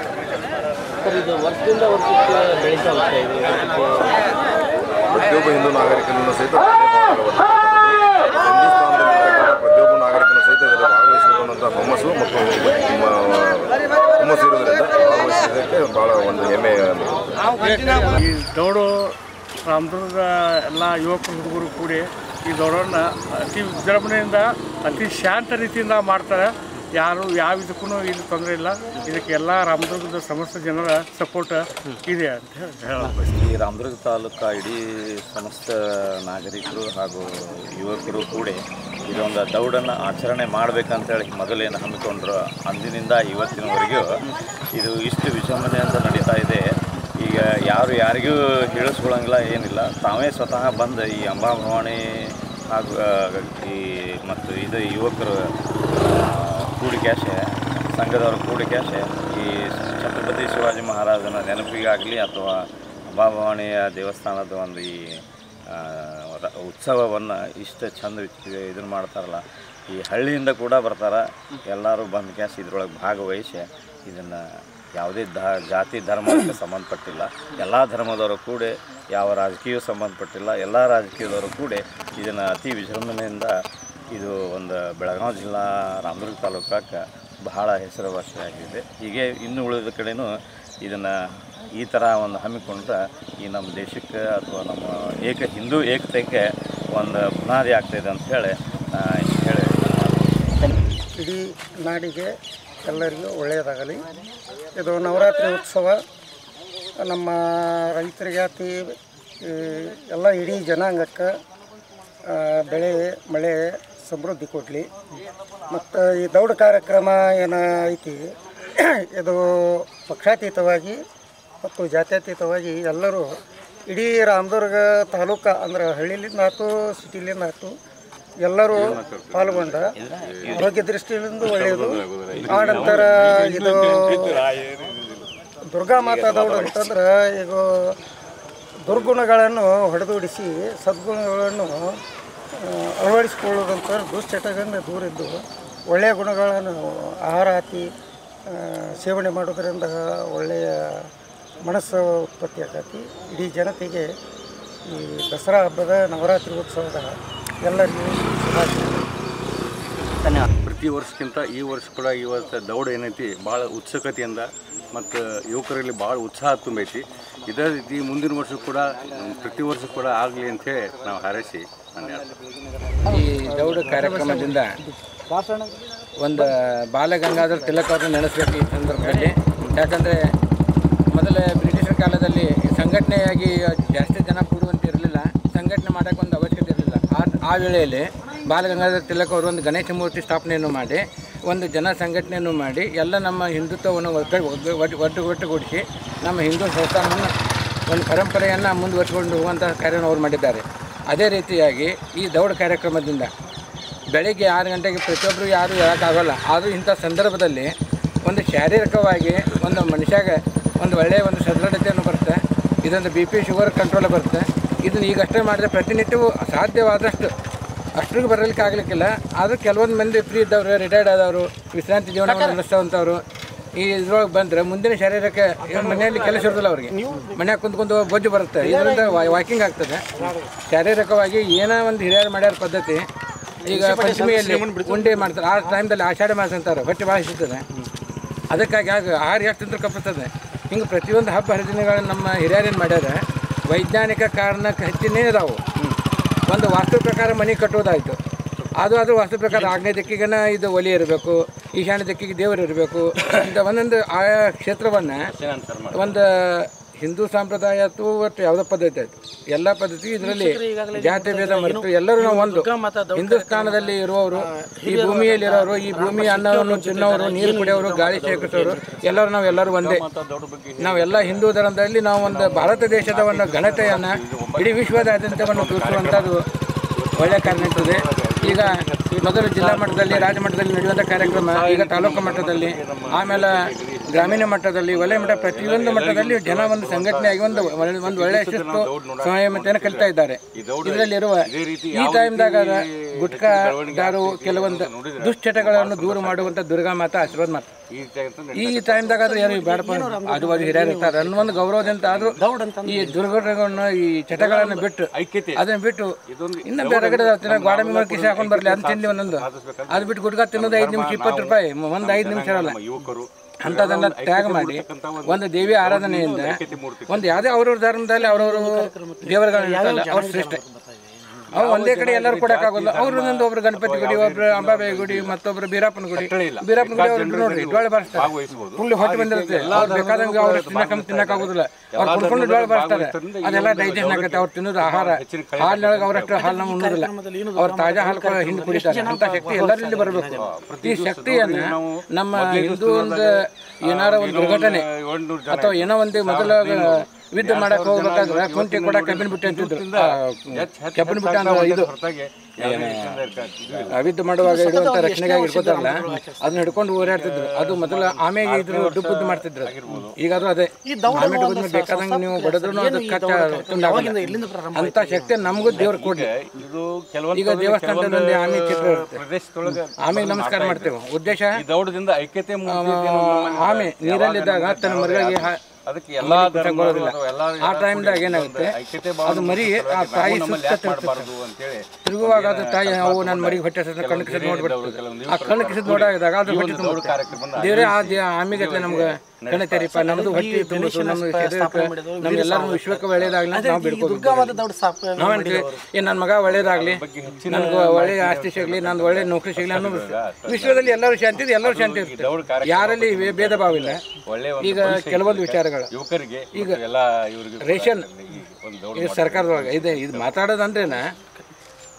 ಪ್ರತಿಯೊಬ್ಬ ಹಿಂದೂ ನಾಗರಿಕನನ್ನು ಸಹಿತ ಹಿಂದೂಸ್ತಾನದಲ್ಲಿರ್ತಕ್ಕಂಥ ಪ್ರತಿಯೊಬ್ಬ ನಾಗರಿಕನು ಸಹಿತ ಇದರಲ್ಲಿ ಭಾಗವಹಿಸಬೇಕು ಅನ್ನೋಂಥ ಹುಮ್ಮಸ್ಸು ಮತ್ತು ಮ- ಹುಮ್ಮಸ್ಸು ಇರೋದ್ರಿಂದ ಭಾಗವಹಿಸೋದಕ್ಕೆ ಭಾಳ ಒಂದು ಹೆಮ್ಮೆ ಅನ್ನೋದು. ಈ ದೌಡು ರಾಮದುರ್ಗದ ಎಲ್ಲ ಯುವಕರು ಹುಡುಗರು ಕೂಡಿ ಈ ದೌಡನ್ನು ಅತಿ ವಿಜೃಂಭಣೆಯಿಂದ ಅತಿ ಶಾಂತ ರೀತಿಯಿಂದ ಮಾಡ್ತಾರೆ ಯಾರು ಯಾವ ಇದಕ್ಕೂ ಇಲ್ಲಿ ತೊಂದರೆ ಇಲ್ಲ ಇದಕ್ಕೆ ಎಲ್ಲ ರಾಮದುರ್ಗದ ಸಮಸ್ತ ಜನರ ಸಪೋರ್ಟ್ ಇದೆ ಅಂತ ಹೇಳಿ ಹೇಳೋದು ಈ ರಾಮದುರ್ಗ ತಾಲೂಕು ಇಡೀ ಸಮಸ್ತ ನಾಗರಿಕರು ಹಾಗೂ ಯುವಕರು ಕೂಡಿ ಇದೊಂದು ದೌಡನ್ನು ಆಚರಣೆ ಮಾಡಬೇಕಂತೇಳಿ ಮೊದಲೇನು ಹಮ್ಮಿಕೊಂಡ್ರು ಅಂದಿನಿಂದ ಇವತ್ತಿನವರೆಗೂ ಇದು ಇಷ್ಟು ವಿಜೃಂಭಣೆಯಿಂದ ನಡೀತಾ ಇದೆ ಈಗ ಯಾರು ಯಾರಿಗೂ ಹೇಳಿಸ್ಕೊಳಂಗಿಲ್ಲ ಏನಿಲ್ಲ ತಾವೇ ಸ್ವತಃ ಬಂದು ಈ ಅಂಬಾಭವಾನಿ ಹಾಗೂ ಆ, ಈ ಮತ್ತು ಇದು ಯುವಕರು ಆ, ಕೂಡಿಕ್ಯಾಶೆ ಸಂಘದವರ ಕೂಡಿಕ್ಯಾಶೆ ಈ ಛತ್ರಪತಿ ಶಿವಾಜಿ ಮಹಾರಾಜನ ನೆನಪಿಗಾಗಲಿ ಅಥವಾ ಅಂಬಾಭವಾನಿಯ ದೇವಸ್ಥಾನದ ಒಂದು ಈ ಆ, ರ- ಉತ್ಸವವನ್ನು ಇಷ್ಟು ಚಂದ ಇದನ್ನು ಮಾಡ್ತಾರಲ್ಲ ಈ ಹಳ್ಳಿಯಿಂದ ಕೂಡ ಬರ್ತಾರೆ ಎಲ್ಲರೂ ಬಂದು ಕ್ಯಾಸ್ ಇದ್ರೊಳಗೆ ಭಾಗವಹಿಸಿ ಇದನ್ನು ಯಾವುದೇ ದ ಜಾತಿ ಧರ್ಮಕ್ಕೆ ಸಂಬಂಧಪಟ್ಟಿಲ್ಲ ಎಲ್ಲ ಧರ್ಮದವರು ಕೂಡಿ ಯಾವ ರಾಜಕೀಯ ಸಂಬಂಧಪಟ್ಟಿಲ್ಲ ಎಲ್ಲ ರಾಜಕೀಯದವರು ಕೂಡಿ ಇದನ್ನು ಅತಿ ವಿಜೃಂಭಣೆಯಿಂದ ಇದು ಒಂದು ಬೆಳಗಾವಿ ಜಿಲ್ಲಾ ರಾಮದುರ್ಗ ತಾಲೂಕಕ್ಕೆ ಬಹಳ ಹೆಸರುವಾಸಿಯಾಗಿದೆ ಹೀಗೆ ಇನ್ನು ಉಳಿದ ಕಡೆನೂ ಇದನ್ನು ಈ ಥರ ಒಂದು ಹಮ್ಮಿಕೊಂಡ್ರೆ ಈ ನಮ್ಮ ದೇಶಕ್ಕೆ ಅಥವಾ ನಮ್ಮ ಏಕ ಹಿಂದೂ ಏಕತೆಗೆ ಒಂದು ಬುನಾದಿ ಆಗ್ತಾಯಿದೆ ಅಂತ ಹೇಳಿ ನಾ ಹೇಳಿ ಇಡೀ ನಾಡಿಗೆ ಎಲ್ಲರಿಗೂ ಒಳ್ಳೆಯದಾಗಲಿ ಇದು ನವರಾತ್ರಿ ಉತ್ಸವ ನಮ್ಮ ರೈತರಿಗೆ ಅತಿ ಈ ಎಲ್ಲ ಇಡೀ ಜನಾಂಗಕ್ಕೆ ಆ, ಬೆಳೆ ಮಳೆ ಸಮೃದ್ಧಿ ಕೊಡಲಿ ಮತ್ತು ಈ ದೌಡ್ ಕಾರ್ಯಕ್ರಮ ಏನು ಐತಿ ಇದು ಪಕ್ಷಾತೀತವಾಗಿ ಮತ್ತು ಜಾತ್ಯತೀತವಾಗಿ ಎಲ್ಲರೂ ಇಡೀ ರಾಮದುರ್ಗ ತಾಲೂಕು ಅಂದ್ರೆ ಹಳ್ಳಿಲಿಂದ ಆಯ್ತು ಸಿಟಿಲಿಂದ ಆಯ್ತು ಎಲ್ಲರೂ ಪಾಲ್ಗೊಂಡ ಆರೋಗ್ಯ ದೃಷ್ಟಿಯಿಂದ ಒಳ್ಳೆಯದು ಆ ನಂತರ ಇದು ದುರ್ಗಾ ಮಾತಾ ದೌಡ್ ಅಂತಂದ್ರೆ ಈಗ ದುರ್ಗುಣಗಳನ್ನು ಹೊಡೆದೋಡಿಸಿ ಸದ್ಗುಣಗಳನ್ನು ಆ, ಅಳವಡಿಸಿಕೊಳ್ಳೋದಂತ ದುಶ್ಚಟಗಳಿಂದ ದೂರ ಇದ್ದು ಒಳ್ಳೆಯ ಗುಣಗಳನ್ನು ಆಹಾರ ಹಾಕಿ ಆ, ಸೇವನೆ ಮಾಡೋದರಿಂದ ಒಳ್ಳೆಯ ಮನಸ್ಸು ಉತ್ಪತ್ತಿ ಆಗತಿ ಇಡೀ ಜನತೆಗೆ ಈ ದಸರಾ ಹಬ್ಬದ ನವರಾತ್ರಿ ಉತ್ಸವದ ಎಲ್ಲರಿಗೂ ಶುಭಾಶಯಗಳು ಪ್ರತಿ ವರ್ಷಕ್ಕಿಂತ ಈ ವರ್ಷ ಕೂಡ ಇವತ್ತು ದೌಡ್ ಏನೈತಿ ಭಾಳ ಉತ್ಸುಕತೆಯಿಂದ ಮತ್ತು ಯುವಕರಲ್ಲಿ ಭಾಳ ಉತ್ಸಾಹ ತುಂಬೈತಿ ಇದೇ ರೀತಿ ಮುಂದಿನ ವರ್ಷ ಕೂಡ ಮ್, ಪ್ರತಿ ವರ್ಷ ಕೂಡ ಆಗಲಿ ಅಂಥೇಳಿ ನಾವು ಹಾರೈಸಿ ನಾನು ಹೇಳ್ತೀನಿ ಈ ದೌಡ ಕಾರ್ಯಕ್ರಮದಿಂದ ಒಂದು ಬಾಲಗಂಗಾಧರ ತಿಲಕ್ ಅವ್ರನ್ನ ನೆನೆಸ್ಬೇಕು ಈ ಸಂದರ್ಭದಲ್ಲಿ ಯಾಕಂದರೆ ಮೊದಲ ಬ್ರಿಟಿಷರ ಕಾಲದಲ್ಲಿ ಸಂಘಟನೆಯಾಗಿ ಜಾಸ್ತಿ ಜನ ಕೂಡುವಂತೆ ಇರಲಿಲ್ಲ ಸಂಘಟನೆ ಮಾಡೋಕ್ಕೆ ಒಂದು ಅವಶ್ಯಕತೆ ಇರಲಿಲ್ಲ ಆ ಆ ವೇಳೆಯಲ್ಲಿ ಬಾಲಗಂಗಾಧರ ತಿಲಕ್ ಅವರು ಒಂದು ಗಣೇಶ ಮೂರ್ತಿ ಸ್ಥಾಪನೆಯನ್ನು ಮಾಡಿ ಒಂದು ಜನ ಸಂಘಟನೆಯನ್ನು ಮಾಡಿ ಎಲ್ಲ ನಮ್ಮ ಹಿಂದುತ್ವವನ್ನು ಒಗ್ಗ ಒಗ್ಗ- ಒಟ್ಟು ಒಟ್ಟು ಒಟ್ಟುಗೂಡಿಸಿ ನಮ್ಮ ಹಿಂದೂ ಸಂಸ್ಥಾನವನ್ನು ಒಂದು ಪರಂಪರೆಯನ್ನು ಮುಂದುವರಿಸಿಕೊಂಡು ಹೋಗುವಂಥ ಕಾರ್ಯವನ್ನು ಅವರು ಮಾಡಿದ್ದಾರೆ ಅದೇ ರೀತಿಯಾಗಿ ಈ ದೌಡ್ ಕಾರ್ಯಕ್ರಮದಿಂದ ಬೆಳಗ್ಗೆ ಆರು ಗಂಟೆಗೆ ಪ್ರತಿಯೊಬ್ಬರು ಯಾರು ಹೇಳೋಕ್ಕಾಗಲ್ಲ ಆದರೂ ಇಂಥ ಸಂದರ್ಭದಲ್ಲಿ ಒಂದು ಶಾರೀರಿಕವಾಗಿ ಒಂದು ಮನುಷ್ಯಾಗ ಒಂದು ಒಳ್ಳೆಯ ಒಂದು ಸದೃಢತೆಯನ್ನು ಬರುತ್ತೆ ಇದೊಂದು ಬಿ ಪಿ ಶುಗರ್ ಕಂಟ್ರೋಲ್ ಬರುತ್ತೆ ಇದನ್ನು ಈಗಷ್ಟೇ ಮಾಡಿದ್ರೆ ಪ್ರತಿನಿತ್ಯವೂ ಸಾಧ್ಯವಾದಷ್ಟು ಅಷ್ಟ್ರಿಗೆ ಬರಲಿಕ್ಕೆ ಆಗಲಿಕ್ಕಿಲ್ಲ ಆದರೂ ಕೆಲವೊಂದು ಮಂದಿ ಫ್ರೀ ಇದ್ದವರು ರಿಟೈರ್ಡ್ ಆದವರು ವಿಶ್ರಾಂತಿ ಜೀವನವನ್ನು ನಡೆಸುವಂಥವ್ರು ಈ ಇದ್ರೊಳಗೆ ಬಂದರೆ ಮುಂದಿನ ಶಾರೀರಿಕ ಏನು ಮನೆಯಲ್ಲಿ ಕೆಲಸ ಇರೋದಿಲ್ಲ ಅವ್ರಿಗೆ ಮನ್ಯಾಗ ಕುಂತ್ ಕುಂತು ಬೊಜ್ಜು ಬರುತ್ತೆ ಇದರಿಂದ ವಾಕಿಂಗ್ ಆಗ್ತದೆ ಶಾರೀರಿಕವಾಗಿ ಏನೋ ಒಂದು ಹಿರಿಯರು ಮಾಡ್ಯಾರ ಪದ್ಧತಿ ಈಗ ಪಂಚಮಿಯಲ್ಲಿ ಉಂಡೆ ಮಾಡ್ತಾರೆ ಆ ಟೈಮ್ದಲ್ಲಿ ಆಷಾಢ ಮಾಸ ಅಂತಾರೆ ಹೊಟ್ಟೆ ಭಾಳ ಸಿಗ್ತದೆ ಅದಕ್ಕಾಗಿ ಆಗ ಆಹಾರ ಎಷ್ಟು ತಿಂದ್ರೆ ಕಪ್ಪಿಸ್ತದೆ ಹಿಂಗೆ ಪ್ರತಿಯೊಂದು ಹಬ್ಬ ಹರಿದಿನಗಳನ್ನು ನಮ್ಮ ಹಿರಿಯರೇನು ಮಾಡ್ಯಾರ ವೈಜ್ಞಾನಿಕ ಕಾರಣಕ್ಕೆ ಹೆಚ್ಚಿನೇ ಇದಾವೆ ಒಂದು ವಾಸ್ತು ಪ್ರಕಾರ ಮನೆ ಕಟ್ಟೋದಾಯಿತು ಅದು ಅದು ವಾಸ್ತು ಪ್ರಕಾರ ಆಗ್ನೇಯ ದಿಕ್ಕಿಗೆನ ಇದು ಒಲಿ ಇರಬೇಕು ಈಶಾನ್ಯ ದಿಕ್ಕಿಗೆ ದೇವರು ಇರಬೇಕು ಇಂಥ ಒಂದೊಂದು ಆಯಾ ಕ್ಷೇತ್ರವನ್ನು ಒಂದು ಹಿಂದೂ ಸಂಪ್ರದಾಯ ಆಯ್ತು ಒಟ್ಟು ಯಾವುದೋ ಪದ್ಧತಿ ಆಯಿತು ಎಲ್ಲ ಪದ್ಧತಿ ಇದರಲ್ಲಿ ಜಾತಿ ಭೇದ ಮರೆತು ಎಲ್ಲರೂ ನಾವು ಒಂದು ಹಿಂದೂಸ್ತಾನದಲ್ಲಿ ಇರುವವರು ಈ ಭೂಮಿಯಲ್ಲಿ ಇರೋರು ಈ ಭೂಮಿ ಅನ್ನವನ್ನು ತಿನ್ನೋರು ನೀರು ಕುಡಿಯೋರು ಗಾಳಿ ಶೇಖರಿಸೋರು ಎಲ್ಲರೂ ನಾವು ಎಲ್ಲರೂ ಒಂದೇ ನಾವೆಲ್ಲ ಹಿಂದೂ ಧರ್ಮದಲ್ಲಿ ನಾವು ಒಂದು ಭಾರತ ದೇಶದ ಒಂದು ಘನತೆಯನ್ನು ಇಡೀ ವಿಶ್ವದಾದ್ಯಂತವನ್ನು ತೋರಿಸುವಂಥದ್ದು ಒಳ್ಳೆಯ ಕಾರ್ಯ ನಡೀತದೆ ಈಗ ಮೊದಲು ಜಿಲ್ಲಾ ಮಟ್ಟದಲ್ಲಿ ರಾಜ್ಯ ಮಟ್ಟದಲ್ಲಿ ನಡೆಯುವಂಥ ಕಾರ್ಯಕ್ರಮ ಈಗ ತಾಲೂಕು ಮಟ್ಟದಲ್ಲಿ ಆಮೇಲೆ ಗ್ರಾಮೀಣ ಮಟ್ಟದಲ್ಲಿ ವಲಯ ಮಟ್ಟ ಪ್ರತಿಯೊಂದು ಮಟ್ಟದಲ್ಲಿ ಜನ ಒಂದು ಸಂಘಟನೆಯಾಗಿ ಒಂದು ಒಳ್ಳೆ- ಒಂದು ಒಳ್ಳೆಯ ಶಿಸ್ತು ಸಂಯಮತೆಯನ್ನು ಕಲಿತಾ ಇದ್ದಾರೆ ಇದರಲ್ಲಿರುವ ಈ ಟೈಮ್ದಾಗ ಗುಟ್ಕಾ ದಾರು ಕೆಲವೊಂದು ದುಶ್ಚಟಗಳನ್ನು ದೂರ ಮಾಡುವಂಥ ದುರ್ಗಾ ಮಾತಾ ಆಶೀರ್ವಾದ ಮಾಡ್ತಾರೆ ಈ ಟೈಮ್ದಾಗ ಆದ್ರೆ ಯಾರು ಬೇಡಪ್ಪ ಅದು ಅದು ಹಿರಿಯರು ಇರ್ತಾರೆ ಅನ್ನೋ ಒಂದು ಗೌರವದಿಂದ ಆದ್ರೂ ಈ ದುರ್ಘಟನೆಗಳನ್ನ ಈ ಚಟಗಳನ್ನು ಬಿಟ್ಟು ಅದನ್ನ ಬಿಟ್ಟು ಇನ್ನು ಬೇರೆ ಕಡೆ ತಿನ್ನ ಗೋಡಂಬಿ ಮೇಲೆ ಕಿಸಿ ಹಾಕೊಂಡು ಬರಲಿ ಅದನ್ನ ತಿನ್ಲಿ ಒಂದೊಂದು ಅದು ಬಿಟ್ಟು ಗುಡ್ಕ ತಿನ್ನೋದು ಐದು ನಿಮಿಷ ಇಪ್ಪತ್ತು ರೂಪಾಯಿ ಒಂದು ಐದು ನಿಮಿಷ ಇರಲ್ಲ ಅಂಥದನ್ನ ತ್ಯಾಗ ಮಾಡಿ ಒಂದು ದೇವಿ ಆರಾಧನೆಯಿಂದ ಒಂದು ಯಾವುದೇ ಅವ್ರವ್ರ ಧರ್ಮದಲ್ಲಿ ಅವ್ರವರು ದೇವರುಗಳನ್ನ ಇರ್ತಲ್ಲ ಅವ್ರು ಶ್ರೇಷ್ಠ ಅವು ಒಂದೇ ಕಡೆ ಎಲ್ಲರೂ ಕೊಡಕ್ಕಾಗಲ್ಲ ಅವ್ರು ಒಂದೊಂದು ಒಬ್ರು ಗಣಪತಿ ಗುಡಿ ಒಬ್ರು ಅಂಬಾಬಾಯಿ ಗುಡಿ ಮತ್ತೊಬ್ರು ಬೀರಪ್ಪನ ಗುಡಿ ಬೀರಪ್ಪನ ಗುಡಿ ಅವ್ರು ನೋಡ್ರಿ ಡೋಳೆ ಬಾರಿಸ್ತಾರೆ ಫುಲ್ ಹೊಟ್ಟೆ ಬಂದಿರುತ್ತೆ ಅವ್ರು ಬೇಕಾದಂಗೆ ಅವ್ರು ತಿನ್ನಕ ತಿನ್ನಕ್ಕಾಗೋದಿಲ್ಲ ಅವ್ರು ಕುಡ್ಕೊಂಡು ಡೋಳೆ ಬಾರಿಸ್ತಾರೆ ಅದೆಲ್ಲ ಡೈಜೆಷನ್ ಆಗುತ್ತೆ ಅವ್ರು ತಿನ್ನೋದು ಆಹಾರ ಹಾಲಿನೊಳಗೆ ಅವರಷ್ಟು ಹಾಲನ್ನ ಉಣ್ಣೋದಿಲ್ಲ ಅವ್ರು ತಾಜಾ ಹಾಲು ಕೂಡ ಹಿಂದೆ ಕುಡಿತಾರೆ ಅಂತ ಶಕ್ತಿ ಎಲ್ಲರಲ್ಲಿ ಬರಬೇಕು ಈ ಶಕ್ತಿಯನ್ನ ನಮ್ಮ ಹಿಂದೂ ಒಂದು ಏನಾರ ಒಂದು ದುರ್ಘಟನೆ ಅಥವಾ ಏನೋ ಒಂದು ಮೊದಲ ಯುದ್ಧ ಮಾಡಕ್ ಹೋಗ್ಬೇಕಾದ್ರೆ ಕುಂಟಿ ಕೂಡ ಕಬ್ಬಿನ ಬಿಟ್ಟು ಅಂತಿದ್ರು ಆ, ಕಬ್ಬಿನ ಬಿಟ್ಟು ಅಂದ್ರೆ ಇದು ಏನು, ಅವಿದ್ದ ಮಾಡುವಾಗ ಇಡುವಂತ ರಕ್ಷಣೆಗಾಗಿ ಇಟ್ಕೋತಾರಲ್ಲ ಅದನ್ನ ಹಿಡ್ಕೊಂಡು ಓಡಾಡ್ತಿದ್ರು ಅದು ಮೊದಲ ಆಮೆಗೆ ಇದ್ರು ಡುಬ್ಬುದ್ದು ಮಾಡ್ತಿದ್ರು ಈಗ ಅದು ಅದೇ ಆಮೆ ಡುಬ್ಬುದ್ ಬೇಕಾದಂಗೆ ನೀವು ಬಡದ್ರು ಅದು ಕಚ್ಚ ತುಂಡಾಗಲ್ಲ. ಅಂತ ಶಕ್ತಿ ನಮಗೂ ದೇವ್ರು ಕೊಡ್ಲಿ ಇದು ಕೆಲವೊಂದು ಈಗ ದೇವಸ್ಥಾನದಲ್ಲಿ ಒಂದು ಆಮೆ ಚಿತ್ರ ಇರುತ್ತೆ ಪ್ರದೇಶದೊಳಗೆ ಆಮೆಗೆ ನಮಸ್ಕಾರ ಮಾಡ್ತೇವೆ ಉದ್ದೇಶ ಈ ದೌಡದಿಂದ ಐಕ್ಯತೆ ಆ, ಆಮೆ ನೀರಲ್ಲಿದ್ದಾಗ ತನ್ನ ಮರಿಗಳಿಗೆ ಹಾ- ಅದಕ್ಕೆ ಎಲ್ಲಾ ಬರೋದಿಲ್ಲ ಎಲ್ಲಾ ಆ ಟೈಮ್ದಾಗ ಏನಾಗುತ್ತೆ ಐಕ್ಯತೆ ಅದು ಮರಿ ಆ ತಾಯಿ ನಮ್ಮಲ್ಲಿ ಸುತ್ತ ಯಾಕೆ ಮಾಡಬಾರ್ದು ಅಂತೇಳಿ ತಿರುಗುವಾಗ ಅದು ತಾಯಿ ಅವು ನನ್ನ ಮರಿಗೆ ಹೊಟ್ಟೆ ಹಸಿದ ಕಣ್ಣು ಕಿಸಿದ್ ನೋಡ್ಬಿಡ್ತದೆ ಆ ಕಣ್ಣು ಕಿಸಿದ್ ನೋಡಿದಾಗ ಅದು ಹೊಟ್ಟೆ ತುಂಬ ದೇವರೇ ಆ ದೇ ಆಮಿಗೆ ನಮ್ಗೆ ಕಣ್ಣು ತೆರೀಪ ನಮ್ದು ಹೊಟ್ಟೆ ತುಂಬಿಸು ನಮ್ಮ ಶರೀರಕ್ಕೆ ನಮ್ಗೆಲ್ಲರೂ ವಿಶ್ವಕ್ಕೆ ಒಳ್ಳೇದಾಗ್ಲಿ ಅಂತ ನಾವು ಬಿಡ್ಕೋಬೇಕು ನಾವು ಅಂತೀವಿ ಏ ನನ್ನ ಮಗ ಒಳ್ಳೇದಾಗ್ಲಿ ನನ್ಗೆ ಒಳ್ಳೆ ಆಸ್ತಿ ಸಿಗ್ಲಿ ನಂದು ಒಳ್ಳೆ ನೌಕರಿ ಸಿಗ್ಲಿ ಅನ್ನೋ ವಿಶ್ವದಲ್ಲಿ ಎಲ್ಲರೂ ಶಾಂತಿ ಇದೆ ಎಲ್ಲರೂ ಶಾಂತಿ ಇರ್ತಾರೆ ಯಾರಲ್ಲಿ ವೇ- ಭೇದ ಭಾವ ಇಲ್ಲ ಒಳ್ಳೆ ಈಗ ಕೆಲವೊಂದು ವಿಚಾರಗಳು ಯುವಕರಿಗೆ ಈಗ ಎಲ್ಲ ಇವರಿಗೆ ರೇಷನ್ ಒಂದು ದೌಡ್ ಇದು ಸರ್ಕಾರದೊಳಗೆ ಇದೆ ಇದು ಮಾತಾಡೋದಂದ್ರೇನ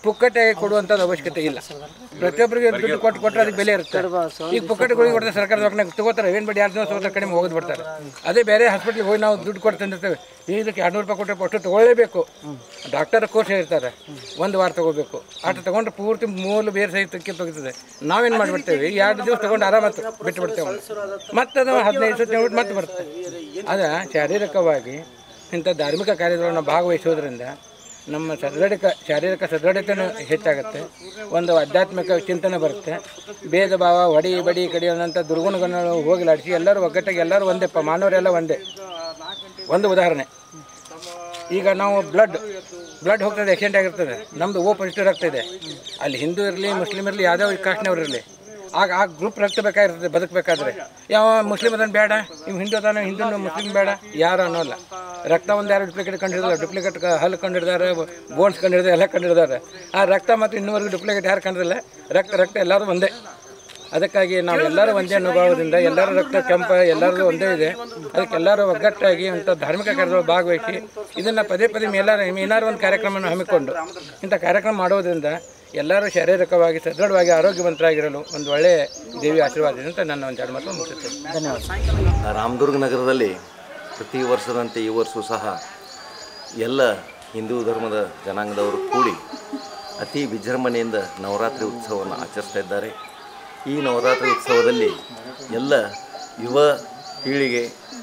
ಪುಕ್ಕಟೆಯಾಗಿ ಕೊಡುವಂಥದ್ದು ಅವಶ್ಯಕತೆ ಇಲ್ಲ ಪ್ರತಿಯೊಬ್ಬರಿಗೆ ದುಡ್ಡು ಕೊಟ್ಟು ಕೊಟ್ಟರೆ ಅದಕ್ಕೆ ಬೆಲೆ ಇರುತ್ತೆ ಈಗ ಪುಕ್ಕಟೆಗಳಿಗೆ ಕೊಟ್ಟರೆ ಸರ್ಕಾರ ದವಾಖಾನೆ ತಗೋತಾರೆ ಏನು ಬೇಡ ಎರಡು ದಿವಸ ಹೋದ್ರೆ ಕಡಿಮೆ ಹೋಗೋದು ಬಿಡ್ತಾರೆ ಅದೇ ಬೇರೆ ಹಾಸ್ಪಿಟ್ಲಿಗೆ ಹೋಗಿ ನಾವು ದುಡ್ಡು ಕೊಟ್ಟು ತಂದಿರ್ತೇವೆ ಇದಕ್ಕೆ ಎರಡುನೂರು ರೂಪಾಯಿ ಕೊಟ್ಟರೆ ಅಷ್ಟು ತೊಗೊಳ್ಳೇಬೇಕು ಡಾಕ್ಟರ್ ಕೋರ್ಸ್ ಹೇಳ್ತಾರೆ ಒಂದು ವಾರ ತಗೋಬೇಕು ಅಷ್ಟು ತೊಗೊಂಡ್ರೆ ಪೂರ್ತಿ ಮೂಲ ಬೇರೆ ಸಹಿತ ಕಿತ್ತೋಗ್ತದೆ ನಾವೇನು ಮಾಡಿಬಿಡ್ತೇವೆ ಎರಡು ದಿವಸ ತೊಗೊಂಡು ಆರಾಮತ್ತು ಬಿಟ್ಟು ಬಿಡ್ತೇವೆ ಮತ್ತೆ ಅದು ಹದಿನೈದು ಸತಿ ನೋಡ್ಬಿಟ್ಟು ಮತ್ತೆ ಬರುತ್ತೆ ಅದ ಶಾರೀರಿಕವಾಗಿ ಇಂಥ ಧಾರ್ಮಿಕ ಕಾರ್ಯಗಳನ್ನು ಭಾಗವಹಿಸೋದ್ರಿಂದ ನಮ್ಮ ಸದೃಢಕ ಶಾರೀರಿಕ ಸದೃಢತೆಯೂ ಹೆಚ್ಚಾಗುತ್ತೆ ಒಂದು ಆಧ್ಯಾತ್ಮಿಕ ಚಿಂತನೆ ಬರುತ್ತೆ ಭೇದ ಭಾವ ಹೊಡಿ ಬಡಿ ಕಡಿಯೋದಂಥ ದುರ್ಗುಣಗಳನ್ನು ಹೋಗಿಲಾಡಿಸಿ ಎಲ್ಲರೂ ಒಗ್ಗಟ್ಟಾಗಿ ಎಲ್ಲರೂ ಒಂದೇ ಪ ಮಾನವರೆಲ್ಲ ಒಂದೇ ಒಂದು ಉದಾಹರಣೆ ಈಗ ನಾವು ಬ್ಲಡ್ ಬ್ಲಡ್ ಹೋಗ್ತದೆ ಆಕ್ಸಿಡೆಂಟ್ ಆಗಿರ್ತದೆ ನಮ್ಮದು ಓ ಪಾಸಿಟಿವ್ ರಕ್ತ ಇದೆ ಅಲ್ಲಿ ಹಿಂದೂ ಇರಲಿ ಮುಸ್ಲಿಮ್ ಇರಲಿ ಯಾವುದೇ ಕಾಸ್ಟ್ನವ್ರು ಇರಲಿ ಆಗ ಆ ಗ್ರೂಪ್ ರಕ್ತ ಬೇಕಾಗಿರ್ತದೆ ಬದುಕಬೇಕಾದ್ರೆ ಯಾವ ಮುಸ್ಲಿಮ್ ಅದನ್ನು ಬೇಡ ನೀವು ಹಿಂದೂ ಅದಾನ ಹಿಂದೂ ಮುಸ್ಲಿಮ್ ಬೇಡ ಯಾರು ಅನ್ನೋಲ್ಲ ರಕ್ತ ಒಂದು ಯಾರು ಡುಪ್ಲಿಕೇಟ್ ಕಂಡಿರ್ತಾರೆ ಡುಪ್ಲಿಕೇಟ್ ಹಲ್ಲು ಕಂಡಿರ್ತಾರೆ ಬೋನ್ಸ್ ಕಂಡಿರ್ತಾರೆ ಎಲ್ಲ ಕಂಡಿರ್ತಾರೆ ಆ ರಕ್ತ ಮತ್ತು ಇನ್ನೂವರೆಗೂ ಡುಪ್ಲಿಕೇಟ್ ಯಾರು ಕಂಡಿರಲ್ಲ ರಕ್ತ ರಕ್ತ ಎಲ್ಲರೂ ಒಂದೇ ಅದಕ್ಕಾಗಿ ನಾವು ಎಲ್ಲರೂ ಒಂದೇ ಅನುಭವದಿಂದ ಎಲ್ಲರ ರಕ್ತ ಕೆಂಪ ಎಲ್ಲರದು ಒಂದೇ ಇದೆ ಅದಕ್ಕೆ ಎಲ್ಲರೂ ಒಗ್ಗಟ್ಟಾಗಿ ಇಂಥ ಧಾರ್ಮಿಕ ಕಾರ್ಯದಲ್ಲಿ ಭಾಗವಹಿಸಿ ಇದನ್ನು ಪದೇ ಪದೇ ಮೇಲಾರ ಏನಾರು ಒಂದು ಕಾರ್ಯಕ್ರಮವನ್ನು ಹಮ್ಮಿಕೊಂಡು ಇಂಥ ಕಾರ್ಯಕ್ರಮ ಮಾಡೋದ್ರಿಂದ ಎಲ್ಲರೂ ಶಾರೀರಿಕವಾಗಿ ಸದೃಢವಾಗಿ ಆರೋಗ್ಯವಂತರಾಗಿರಲು ಒಂದು ಒಳ್ಳೆಯ ದೇವಿ ಆಶೀರ್ವಾದ ಇದೆ ಅಂತ ನನ್ನ ಒಂದು ಎರಡು ಮಾತು ಮುಗಿಸುತ್ತೇನೆ ಧನ್ಯವಾದ ರಾಮದುರ್ಗ ನಗರದಲ್ಲಿ ಪ್ರತಿ ವರ್ಷದಂತೆ ಈ ವರ್ಷವೂ ಸಹ ಎಲ್ಲ ಹಿಂದೂ ಧರ್ಮದ ಜನಾಂಗದವರು ಕೂಡಿ ಅತಿ ವಿಜೃಂಭಣೆಯಿಂದ ನವರಾತ್ರಿ ಉತ್ಸವವನ್ನು ಆಚರಿಸ್ತಾ ಇದ್ದಾರೆ ಈ ನವರಾತ್ರಿ ಉತ್ಸವದಲ್ಲಿ ಎಲ್ಲ ಯುವ ಪೀಳಿಗೆ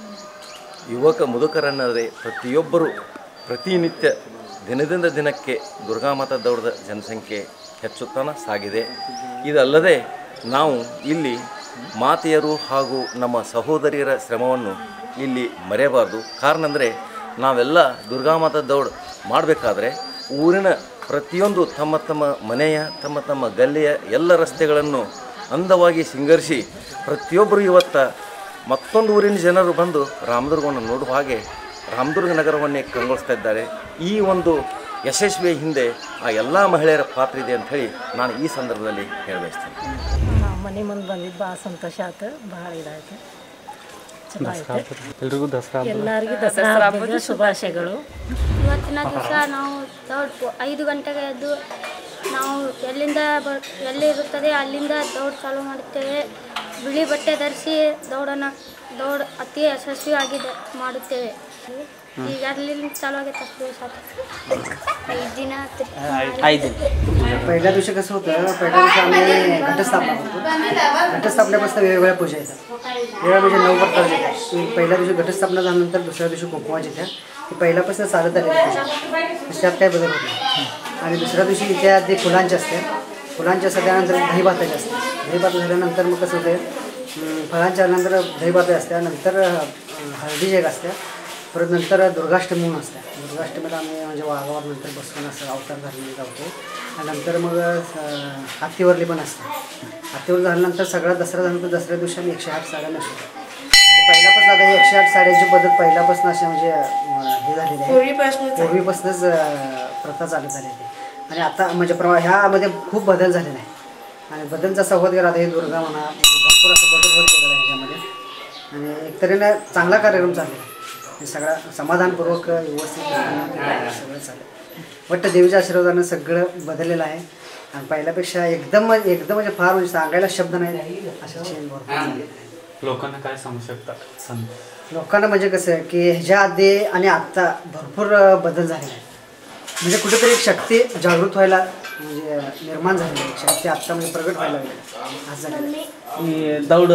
ಯುವಕ ಮುದುಕರನ್ನದೇ ಪ್ರತಿಯೊಬ್ಬರು ಪ್ರತಿನಿತ್ಯ ದಿನದಿಂದ ದಿನಕ್ಕೆ ದುರ್ಗಾಮಾತಾ ದೌಡದ ಜನಸಂಖ್ಯೆ ಹೆಚ್ಚುತ್ತಾನ ಸಾಗಿದೆ ಇದಲ್ಲದೆ ನಾವು ಇಲ್ಲಿ ಮಾತೆಯರು ಹಾಗೂ ನಮ್ಮ ಸಹೋದರಿಯರ ಶ್ರಮವನ್ನು ಇಲ್ಲಿ ಮರೆಯಬಾರ್ದು ಕಾರಣ ಅಂದರೆ ನಾವೆಲ್ಲ ದುರ್ಗಾಮಾತಾ ದೌಡ್ ಮಾಡಬೇಕಾದ್ರೆ ಊರಿನ ಪ್ರತಿಯೊಂದು ತಮ್ಮ ತಮ್ಮ ಮನೆಯ ತಮ್ಮ ತಮ್ಮ ಗಲ್ಲಿಯ ಎಲ್ಲ ರಸ್ತೆಗಳನ್ನು ಅಂದವಾಗಿ ಸಿಂಗರಿಸಿ ಪ್ರತಿಯೊಬ್ಬರು ಇವತ್ತ ಮತ್ತೊಂದು ಊರಿನ ಜನರು ಬಂದು ರಾಮದುರ್ಗವನ್ನು ನೋಡುವ ಹಾಗೆ ರಾಮದುರ್ಗ ನಗರವನ್ನೇ ಕಂಗೊಳಿಸ್ತಾ ಇದ್ದಾರೆ ಈ ಒಂದು ಯಶಸ್ವಿಯ ಹಿಂದೆ ಆ ಎಲ್ಲ ಮಹಿಳೆಯರ ಪಾತ್ರ ಇದೆ ಅಂತ ಹೇಳಿ ನಾನು ಈ ಸಂದರ್ಭದಲ್ಲಿ ಹೇಳಬಯಸ್ತೇನೆ ನಾವು ಮನೆ ಮುಂದೆ ಬಂದಿದ್ದು ಭಾಳ ಸಂತೋಷ ಆಯ್ತು ಭಾಳ ಇದಾಯ್ತು ಚಲೋ ಆಯ್ತು ಎಲ್ರಿಗೂ ದಸರಾ ಎಲ್ಲರಿಗೂ ದಸರಾ ಹಬ್ಬದ ಶುಭಾಶಯಗಳು ಇವತ್ತಿನ ದಿವಸ ನಾವು ದೌಡ್ ಐದು ಗಂಟೆಗೆ ಎದ್ದು ನಾವು ಎಲ್ಲಿಂದ ಬ ಎಲ್ಲಿ ಇರುತ್ತದೆ ಅಲ್ಲಿಂದ ದೌಡ್ ಚಾಲೂ ಮಾಡುತ್ತೇವೆ ಬಿಳಿ ಬಟ್ಟೆ ಧರಿಸಿ ದೌಡನ್ನು ದೌಡ್ ಅತಿ ಯಶಸ್ವಿಯಾಗಿ ದ- ಮಾಡುತ್ತೇವೆ ಈಗ ಅಲ್ಲಿಂದ ಚಾಲೂ ಆಗೈತೆ ಅಷ್ಟು ದಿವಸ ಆಯ್ತು ಐದು ದಿನ ಆಯ್ತು पहिल्या दिवशी कसं होतं पहिल्या दिवशी आम्ही घटस्थापना करतो घटस्थापनेपासून वेगवेगळ्या पूजा येतात वेगळ्या म्हणजे नऊ प्रकारच्या येतात की पहिल्या दिवशी घटस्थापना झाल्यानंतर दुसऱ्या दिवशी कुंकुमाची येत्या ती पहिल्यापासून चालत आलेली पूजा म्हणजे त्यात काही बदल होत नाही आणि दुसऱ्या दिवशी त्या ते फुलांचे असते फुलांचे असतात त्यानंतर दही भाताचे असते दही भात झाल्यानंतर मग कसं होते अं, फळांच्या नंतर दही भात असते नंतर अं, हळदी एक असते परत नंतर दुर्गाष्टमी म्हणून असते दुर्गाष्टमीला आम्ही म्हणजे वाघावर नंतर बसवून असं अवतार धरलेला जातो आणि नंतर मग अं, हत्तीवरली पण असते हत्तीवर झाल्यानंतर सगळा दसरा झाल्यानंतर दसऱ्या दिवशी आम्ही एकशे आठ साड्या नसतो म्हणजे पहिल्यापासून आता ही एकशे आठ साड्यांची पद्धत पहिल्यापासून अशी म्हणजे अं, हे झालेली आहे पूर्वीपासूनच आहे. पूर्वीपासूनच अं, प्रथा चालू झालेली आहे आणि आता म्हणजे प्रमा ह्यामध्ये खूप बदल झालेला आहे आणि बदल जसा होत गेला आता हे दुर्गा म्हणा भरपूर असं बदल होत गेलेला आहे ह्याच्यामध्ये आणि एक तऱ्हेने चांगला कार्यक्रम चाललेला आहे आणि सगळा समाधानपूर्वक व्यवस्थित सगळं चालेल वाटतं देवीच्या आशीर्वादानं सगळं बदललेलं आहे आणि पहिल्यापेक्षा एकदम एकदम म्हणजे फार म्हणजे सांगायला शब्द नाही अशा चेंज भरपूर झालेली आहे. लोकांना काय सांगू शकता सांग लोकांना म्हणजे कसं आहे की ह्याच्या आधी आणि आत्ता भरपूर अ, बदल झालेला आहे म्हणजे कुठेतरी एक शक्ती जागृत व्हायला म्हणजे अ, निर्माण झालेली आहे शक्ती आत्ता म्हणजे प्रगट व्हायला लागली असं झालेलं आहे दौड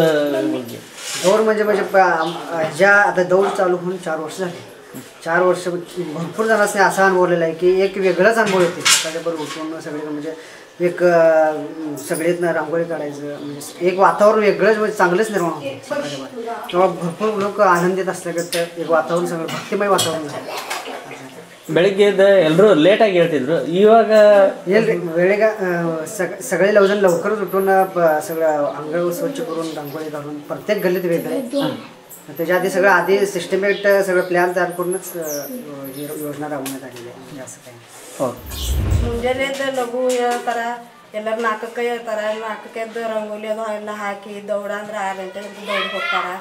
दौड म्हणजे म्हणजे प- आम- ह्याच्या आता दौड चालू होऊन चार वर्ष झाली चार वर्ष भरपूर जणांनी असा अनुभवलेला आहे की एक वेगळाच अनुभव येते सकाळच्याबरोबर उठून सगळे म्हणजे एक अ, सगळेतनं रांगोळी काढायचं म्हणजे एक वातावरण वेगळंच म्हणजे चांगलंच निर्माण होतं सकाळच्या तेव्हा भरपूर लोक आनंदित असल्यागत एक वातावरण सगळं भक्तिमय वातावरण झालं ಬೆಳಿಗ್ಗೆ ಎಲ್ಲರೂ ಲೇಟಾಗಿ ಹೇಳ್ತಿದ್ರು ಇವಾಗ येईल वेळेगा सग सगळे लवजण लवकरच उठून अ, प- सगळं अंगळ स्वच्छ करून रांगोळी घालून प्रत्येक गल्लीत वेगळे त्याच्या आधी सगळं आधी सिस्टमेट सगळं प्लॅन तयार करूनच अ, ही योजना राबवण्यात आलेली आहे म्हणजे असं काही ಮುಂಜಾನೆ ಎದ್ದು ಲಘು ಹೇಳ್ತಾರ ಎಲ್ಲರೂ ನಾಲ್ಕಕ್ಕೆ ಹೇಳ್ತಾರ ನಾಲ್ಕಕ್ಕೆ ಎದ್ದು ರಂಗೋಲಿ ಅದು ಎಲ್ಲ ಹಾಕಿ ದೌಡ ಅಂದ್ರೆ ಆರು ಗಂಟೆಗೆ ಎದ್ದು ದೌಡಿಗೆ ಹೋಗ್ತಾರ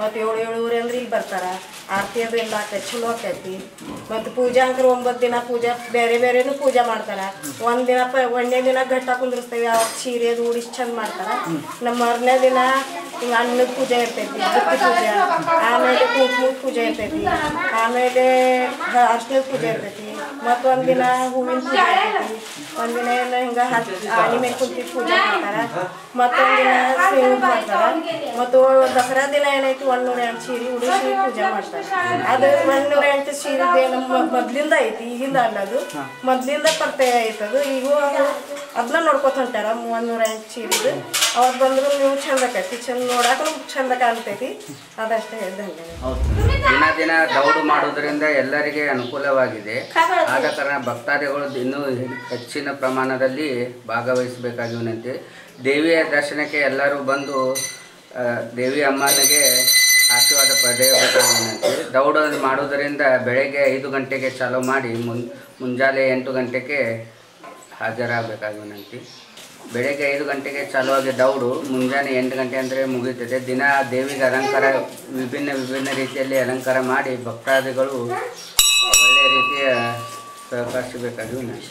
ಮತ್ತು ಏಳು ಏಳುವರೆ ಅಂದ್ರೆ ಇಲ್ಲಿ ಬರ್ತಾರ ಆರತಿ ಅದು ಎಲ್ಲ ಆಕೈತಿ ಚಲೋ ಆಕೈತಿ ಮತ್ತು ಪೂಜಾ ಅಂಕರ್ ಒಂಬತ್ತು ದಿನ ಪೂಜಾ ಬೇರೆ ಬೇರೆನೂ ಪೂಜಾ ಮಾಡ್ತಾರ ಒಂದ್ ದಿನ ಪ ಒಂದನೇ ದಿನ ಘಟ್ಟ ಕುಂದಿರ್ಸ್ತೇವೆ ಅವಾಗ ಸೀರೆ ಅದು ಉಡಿಸಿ ಚಂದ ಮಾಡ್ತಾರ ನಮ್ಮ ಮಾರನೇ ದಿನ ಹಿಂಗೆ ಅನ್ನದ ಪೂಜೆ ಇರ್ತೈತಿ ಬುತ್ತಿ ಪೂಜೆ ಆಮೇಲೆ ಕುಂಕುಮದ ಪೂಜೆ ಇರ್ತೈತಿ ಆಮೇಲೆ ಅರ್ಶಿನದ ಪೂಜೆ ಇರ್ತೈತಿ ಮತ್ತು ಒಂದಿನ ಹೂವಿನ ಪೂಜೆ ಇರ್ತೈತಿ ಒಂದಿನ ಏನು ಹಿಂಗೆ ಹಚ್ಚಿ ಆನೆ ಮೇಲೆ ಕುಂತಿ ಪೂಜೆ ಮಾಡ್ತಾರ ಮತ್ತೊಂದಿನ ಸೇವ್ ಮಾಡ್ತಾರ ಮತ್ತು ದಸರಾ ದಿನ ಏನೈತಿ ಒಂದೂರ ಎಂಟು ಸೀರೆ ಉಡಿಸಿ ಪೂಜೆ ಮಾಡ್ತಾರೆ ಅದು ಒಂದೂರ ಎಂಟು ಸೀರೆ ನಮ್ಮ ಮೊದ್ಲಿಂದ ಐತಿ ಈಗಿಂದ ಅಲ್ಲ ಅದು ಮೊದ್ಲಿಂದ ಪರಿಚಯ ಐತದು ಈಗೂ ಅದು ಅದನ್ನ ನೋಡ್ಕೊತ ಹೊಂಟಾರ ಒಂದೂರ ಎಂಟು ಸೀರೆದು ಅವತ್ತು ಬಂದ್ರು ನೀವು ಚಂದ ಆಕೈತಿ ಚಂದ ನೋಡಾಕ ಚಂದ ಕಾಣ್ತೈತಿ ಅದಷ್ಟೇ ಹೇಳ್ದಂಗೆ ದಿನ ದಿನ ದೌಡು ಮಾಡುವುದರಿಂದ ಎಲ್ಲರಿಗೆ ಅನುಕೂಲವಾಗಿದೆ ಆದ ಕಾರಣ ಭಕ್ತಾದಿಗಳು ಇನ್ನೂ ಹೆಚ್ಚಿನ ಪ್ರಮಾಣದಲ್ಲಿ ಭಾಗವಹಿಸಬೇಕಾಗಿ ವಿನಂತಿ ದೇವಿಯ ದರ್ಶನಕ್ಕೆ ಎಲ್ಲರೂ ಬಂದು ಆ, ದೇವಿ ಅಮ್ಮನಿಗೆ ಆಶೀರ್ವಾದ ಪಡೆಯಬೇಕಾಗಿ ವಿನಂತಿ ದೌಡು ಮಾಡುವುದರಿಂದ ಬೆಳಗ್ಗೆ ಐದು ಗಂಟೆಗೆ ಚಾಲೂ ಮಾಡಿ ಮುನ್ ಮುಂಜಾನೆ ಎಂಟು ಗಂಟೆಗೆ ಹಾಜರಾಗಬೇಕಾಗಿ ವಿನಂತಿ ಬೆಳಗ್ಗೆ ಐದು ಗಂಟೆಗೆ ಚಾಲುವಾಗಿ ದೌಡು ಮುಂಜಾನೆ ಎಂಟು ಗಂಟೆ ಅಂದರೆ ಮುಗಿಯುತ್ತದೆ ದಿನ ದೇವಿಗೆ ಅಲಂಕಾರ ವಿಭಿನ್ನ ವಿಭಿನ್ನ ರೀತಿಯಲ್ಲಿ ಅಲಂಕಾರ ಮಾಡಿ ಭಕ್ತಾದಿಗಳು ಒಳ್ಳೆಯ ರೀತಿಯ ಸಹಕರಿಸಬೇಕಾಗಿ ವಿನಂತಿ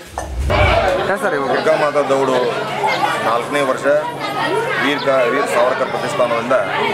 ದುರ್ಗಾಮಾತಾ ದೌಡು ನಾಲ್ಕನೇ ವರ್ಷ ವೀರ್ ಕ ವೀರ್ ಸಾವರ್ಕರ್ ಪ್ರತಿಷ್ಠಾನದಿಂದ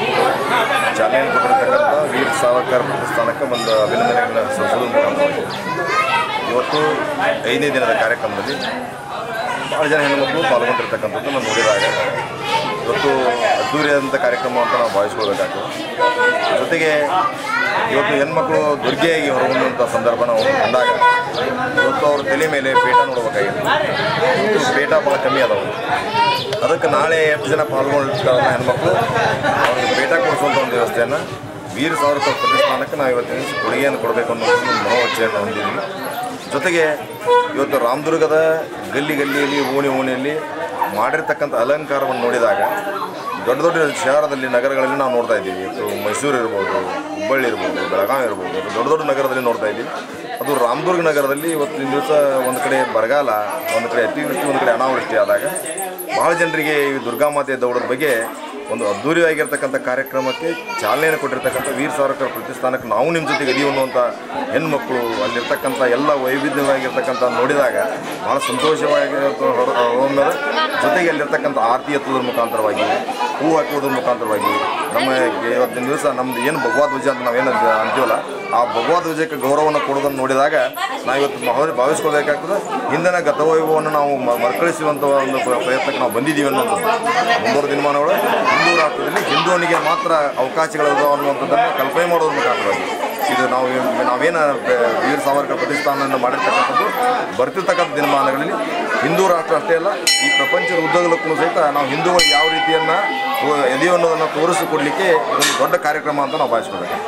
ಚಾಲನೆ ಕೊಟ್ಟಿರ್ತಕ್ಕಂಥ ವೀರ್ ಸಾವರ್ಕರ್ ಪ್ರತಿಷ್ಠಾನಕ್ಕೆ ಒಂದು ಅಭಿನಂದನೆಗಳನ್ನ ಸಲ್ಲಿಸೋದು ಮುಖಾಂತರ ಇವತ್ತು ಐದನೇ ದಿನದ ಕಾರ್ಯಕ್ರಮದಲ್ಲಿ ಭಾಳ ಜನ ಹೆಣ್ಣುಮಕ್ಕಳು ಪಾಲ್ಗೊಂಡಿರ್ತಕ್ಕಂಥದ್ದು ನಾವು ನೋಡಿದಾಗ ಇವತ್ತು ಅದ್ದೂರಿಯಾದಂಥ ಕಾರ್ಯಕ್ರಮ ಅಂತ ನಾವು ಭಾವಿಸ್ಕೊಳ್ಬೇಕಾಗ್ತದೆ ಜೊತೆಗೆ ಇವತ್ತು ಹೆಣ್ಮಕ್ಳು ದುರ್ಗೆಯಾಗಿ ಹೊರಬಂದಂಥ ಸಂದರ್ಭ ನಾವು ಕಂಡಾಗ ಇವತ್ತು ಅವ್ರ ತಲೆ ಮೇಲೆ ಪೇಟ ನೋಡ್ಬೇಕಾಗಿದೆ ಇವತ್ತು ಪೇಟ ಭಾಳ ಕಮ್ಮಿ ಅದಾವೆ ಅದಕ್ಕೆ ನಾಳೆ ಎಷ್ಟು ಜನ ಪಾಲ್ಗೊಂಡಿರ್ತಾರ ಹೆಣ್ಮಕ್ಳು ಅವ್ರಿಗೆ ಪೇಟ ಕೊಡಿಸುವಂಥ ಒಂದು ವ್ಯವಸ್ಥೆಯನ್ನು ವೀರ ಸಾವರ್ಕರ್ ಪ್ರತಿಷ್ಠಾನಕ್ಕೆ ನಾವು ಇವತ್ತಿನ ದಿವಸ ಕೊಡುಗೆಯನ್ನು ಕೊಡಬೇಕು ಅನ್ನೋ ಒಂದು ಮನೋಚ್ಛೆಯನ್ನು ಹೊಂದಿದ್ದೀವಿ ಜೊತೆಗೆ ಇವತ್ತು ರಾಮದುರ್ಗದ ಗಲ್ಲಿ ಗಲ್ಲಿಯಲ್ಲಿ ಓಣಿ ಓಣಿಯಲ್ಲಿ ಮಾಡಿರ್ತಕ್ಕಂಥ ಅಲಂಕಾರವನ್ನು ನೋಡಿದಾಗ ದೊಡ್ಡ ದೊಡ್ಡ ಶಹರದಲ್ಲಿ ನಗರಗಳಲ್ಲಿ ನಾವು ನೋಡ್ತಾ ಇದ್ದೀವಿ ಇವತ್ತು ಮೈಸೂರು ಇರ್ಬೋದು ಹುಬ್ಬಳ್ಳಿ ಇರ್ಬೋದು ಬೆಳಗಾವಿ ಇರ್ಬೋದು ಅದು ದೊಡ್ಡ ದೊಡ್ಡ ನಗರದಲ್ಲಿ ನೋಡ್ತಾ ಇದ್ದೀವಿ ಅದು ರಾಮದುರ್ಗ ನಗರದಲ್ಲಿ ಇವತ್ತಿನ ದಿವಸ ಒಂದು ಕಡೆ ಬರಗಾಲ ಒಂದು ಕಡೆ ಅತಿವೃಷ್ಟಿ ಒಂದು ಕಡೆ ಅನಾವೃಷ್ಟಿ ಆದಾಗ ಭಾಳ ಜನರಿಗೆ ಈ ದುರ್ಗಾಮಾತೆ ದೌಡದ ಬಗ್ಗೆ ಒಂದು ಅದ್ಧೂರಿಯಾಗಿರ್ತಕ್ಕಂಥ ಕಾರ್ಯಕ್ರಮಕ್ಕೆ ಚಾಲನೆಯನ್ನು ಕೊಟ್ಟಿರ್ತಕ್ಕಂಥ ವೀರ್ ಸಾವರ್ಕರ್ ಪ್ರತಿಷ್ಠಾನಕ್ಕೆ ನಾವು ನಿಮ್ಮ ಜೊತೆಗೆ ಇದೀವಿ ಅನ್ನುವಂಥ ಹೆಣ್ಮಕ್ಳು ಅಲ್ಲಿರ್ತಕ್ಕಂಥ ಎಲ್ಲ ವೈವಿಧ್ಯವಾಗಿರ್ತಕ್ಕಂಥ ನೋಡಿದಾಗ ಭಾಳ ಸಂತೋಷವಾಗಿರೋ ಹೊರಹೊಮ್ಮದ ಜೊತೆಗೆ ಅಲ್ಲಿರ್ತಕ್ಕಂಥ ಆರತಿ ಎತ್ತುವುದ್ರ ಮುಖಾಂತರವಾಗಿ ಹೂ ಹಾಕುವುದ್ರ ಮುಖಾಂತರವಾಗಿ ನಮ್ಮ ಇವತ್ತಿನ ದಿವಸ ನಮ್ದು ಏನು ಭಗವಾ ಧ್ವಜ ಅಂತ ನಾವೇನು ಅಂತೀವಲ್ಲ ಆ ಭಗವಾ ಧ್ವಜಕ್ಕೆ ಗೌರವವನ್ನು ಕೊಡೋದನ್ನು ನೋಡಿದಾಗ ನಾವು ಇವತ್ತು ಭಾವ- ಭಾವಿಸ್ಕೊಳ್ಬೇಕಾಗ್ತದೆ ಹಿಂದಿನ ಗತವೈಭವವನ್ನು ನಾವು ಮ- ಮರುಕಳಿಸುವಂಥ ಒಂದು ಪ್ರ- ಪ್ರಯತ್ನಕ್ಕೆ ನಾವು ಬಂದಿದ್ದೀವಿ ಅನ್ನೋದು ಮುಂಬರುವ ದಿನಮಾನಗಳು ಹಿಂದೂ ರಾಷ್ಟ್ರದಲ್ಲಿ ಹಿಂದೂನಿಗೆ ಮಾತ್ರ ಅವಕಾಶಗಳಿದಾವೆ ಅನ್ನುವಂಥದ್ದನ್ನು ಕಲ್ಪನೆ ಮಾಡೋದ್ರ ಮುಖಾಂತರವಾಗಿ ಇದು ನಾವು ನಾವೇನು ವೀರ ಸಾವರ್ಕರ್ ಪ್ರತಿಷ್ಠಾನವನ್ನು ಮಾಡಿರ್ತಕ್ಕಂಥದ್ದು ಬರ್ತಿರ್ತಕ್ಕಂಥ ದಿನಮಾನಗಳಲ್ಲಿ ಹಿಂದೂ ರಾಷ್ಟ್ರ ಅಷ್ಟೇ ಅಲ್ಲ ಈ ಪ್ರಪಂಚದ ಉದ್ದಗಲಕ್ಕೂ ಸಹಿತ ನಾವು ಹಿಂದೂಗಳು ಯಾವ ರೀತಿಯನ್ನು ಎದೆಯು ಅನ್ನೋದನ್ನು ತೋರಿಸಿಕೊಡ್ಲಿಕ್ಕೆ ಇದೊಂದು ದೊಡ್ಡ ಕಾರ್ಯಕ್ರಮ ಅಂತ ನಾವು ಭಾವಿಸ್ಕೊಳ್ಬೇಕು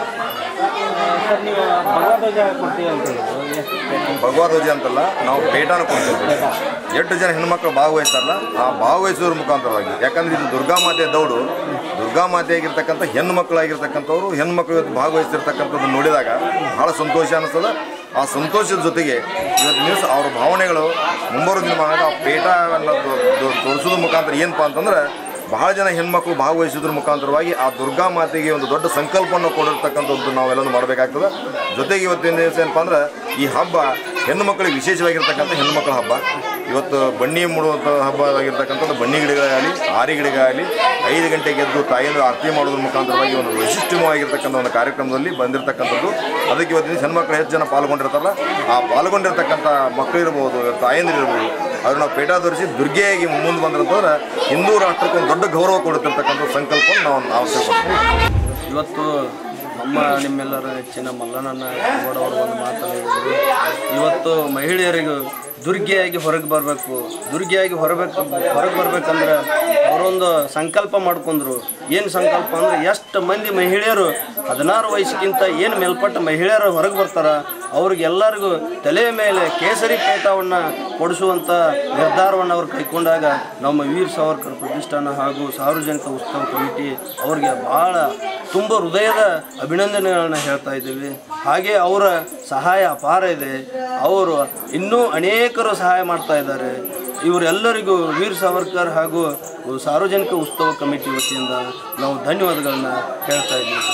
ಸರ್ ನೀವು ಭಗವಧ್ವಜ ಕೊಡ್ತೀವಿ ಅಂತ ಹೇಳಿದ್ರು ಎಷ್ಟು ಭಗವಧ್ವಜ ಅಂತಲ್ಲ ನಾವು ಪೇಟಾನ ಕೊಡ್ತೀವಿ ಎಷ್ಟು ಜನ ಹೆಣ್ಮಕ್ಳು ಭಾಗವಹಿಸ್ತಾರಲ್ಲ ಆ ಭಾಗವಹಿಸೋದ್ರ ಮುಖಾಂತರವಾಗಿ ಯಾಕಂದ್ರೆ ಇದು ದುರ್ಗಾಮಾತೆ ದೌಡು ದುರ್ಗಾಮಾತೆಯಾಗಿರ್ತಕ್ಕಂಥ ಹೆಣ್ಣು ಮಕ್ಕಳಾಗಿರ್ತಕ್ಕಂಥವ್ರು ಹೆಣ್ಮಕ್ಳು ಇವತ್ತು ಭಾಗವಹಿಸ್ತಿರ್ತಕ್ಕಂಥದ್ದು ನೋಡಿದಾಗ ಭಾಳ ಸಂತೋಷ ಅನಿಸ್ತದೆ ಆ ಸಂತೋಷದ ಜೊತೆಗೆ ಇವತ್ತು ದಿವಸ ಅವ್ರ ಭಾವನೆಗಳು ಮುಂಬರುವ ದಿನಮಾನದ ಆ ಪೇಟವನ್ನು ತೋರಿಸೋದ್ರ ಮುಖಾಂತರ ಏನಪ್ಪ ಅಂತಂದ್ರೆ ಬಹಳ ಜನ ಹೆಣ್ಮಕ್ಳು ಭಾಗವಹಿಸೋದ್ರ ಮುಖಾಂತರವಾಗಿ ಆ ದುರ್ಗಾ ಮಾತೆಗೆ ಒಂದು ದೊಡ್ಡ ಸಂಕಲ್ಪವನ್ನು ಕೊಡಿರ್ತಕ್ಕಂಥದ್ದು ನಾವೆಲ್ಲನೂ ಮಾಡಬೇಕಾಗ್ತದೆ ಜೊತೆಗೆ ಇವತ್ತಿನ ದಿವಸ ಏನಪ್ಪ ಅಂದ್ರೆ ಈ ಹಬ್ಬ ಹೆಣ್ಣು ಮಕ್ಕಳಿಗೆ ವಿಶೇಷವಾಗಿರ್ತಕ್ಕಂಥ ಹೆಣ್ಣು ಮಕ್ಕಳ ಹಬ್ಬ ಇವತ್ತು ಬನ್ನಿ ಮೂಡುವಂಥ ಹಬ್ಬ ಆಗಿರ್ತಕ್ಕಂಥದ್ದು ಬನ್ನಿ ಗಿಡಗಳಾಗಲಿ ಆರಿ ಗಿಡಗಳಾಗಲಿ ಐದು ಗಂಟೆಗೆ ಎದ್ದು ತಾಯಿಯನ್ನು ಆರತಿ ಮಾಡೋದ್ರ ಮುಖಾಂತರವಾಗಿ ಒಂದು ವೈಶಿಷ್ಟ್ಯವಾಗಿರ್ತಕ್ಕಂಥ ಒಂದು ಕಾರ್ಯಕ್ರಮದಲ್ಲಿ ಬಂದಿರತಕ್ಕಂಥದ್ದು ಅದಕ್ಕೆ ಇವತ್ತಿನ ದಿವಸ ಹೆಣ್ಮಕ್ಳು ಹೆಚ್ಚು ಜನ ಪಾಲ್ಗೊಂಡಿರ್ತಾರಲ್ಲ ಆ ಪಾಲ್ಗೊಂಡಿರ್ತಕ್ಕಂಥ ಮಕ್ಕಳು ಇರ್ಬೋದು ತಾಯಂದಿರು ಇರ್ಬೋದು ಅವ್ರನ್ನ ಪೇಟ ಧರಿಸಿ ದುರ್ಗೆಯಾಗಿ ಮುಂದೆ ಬಂದಿರ್ತಂದ್ರೆ ಹಿಂದೂ ರಾಷ್ಟ್ರಕ್ಕೆ ಒಂದು ದೊಡ್ಡ ಗೌರವ ಕೊಡುತ್ತಿರ್ತಕ್ಕಂಥ ಸಂಕಲ್ಪವನ್ನು ನಾವು ನಾವು ತಿಳ್ಕೊಳ್ತೀವಿ ಇವತ್ತು ನಮ್ಮ ನಿಮ್ಮೆಲ್ಲರ ನೆಚ್ಚಿನ ಮಲ್ಲನನ್ನ ಗೌಡವರು ಒಂದು ಮಾತನಾಡಿದರು ಇವತ್ತು ಮಹಿಳೆಯರಿಗೂ ದುರ್ಗೆಯಾಗಿ ಹೊರಗೆ ಬರಬೇಕು ದುರ್ಗೆಯಾಗಿ ಹೊರಬೇಕು ಹೊರಗೆ ಬರ್ಬೇಕಂದ್ರೆ ಅವರೊಂದು ಸಂಕಲ್ಪ ಮಾಡ್ಕೊಂಡ್ರು ಏನು ಸಂಕಲ್ಪ ಅಂದ್ರೆ ಎಷ್ಟು ಮಂದಿ ಮಹಿಳೆಯರು ಹದಿನಾರು ವಯಸ್ಸಿಗಿಂತ ಏನು ಮೇಲ್ಪಟ್ಟ ಮಹಿಳೆಯರು ಹೊರಗೆ ಬರ್ತಾರ ಅವ್ರಿಗೆಲ್ಲರಿಗೂ ತಲೆಯ ಮೇಲೆ ಕೇಸರಿ ಪೇಟವನ್ನು ಕೊಡಿಸುವಂಥ ನಿರ್ಧಾರವನ್ನು ಅವ್ರು ಕೈಗೊಂಡಾಗ ನಮ್ಮ ವೀರ್ ಸಾವರ್ಕರ್ ಪ್ರತಿಷ್ಠಾನ ಹಾಗೂ ಸಾರ್ವಜನಿಕ ಉತ್ಸವ ಕಮಿಟಿ ಅವ್ರಿಗೆ ಭಾಳ ತುಂಬ ಹೃದಯದ ಅಭಿನಂದನೆಗಳನ್ನ ಹೇಳ್ತಾ ಇದ್ದೀವಿ ಹಾಗೆ ಅವರ ಸಹಾಯ ಅಪಾರ ಇದೆ ಅವರು ಇನ್ನೂ ಅನೇಕರು ಸಹಾಯ ಮಾಡ್ತಾ ಇದ್ದಾರೆ ಇವರೆಲ್ಲರಿಗೂ ವೀರ್ ಸಾವರ್ಕರ್ ಹಾಗೂ ಸಾರ್ವಜನಿಕ ಉತ್ಸವ ಕಮಿಟಿ ವತಿಯಿಂದ ನಾವು ಧನ್ಯವಾದಗಳನ್ನ ಹೇಳ್ತಾ ಇದ್ದೀವಿ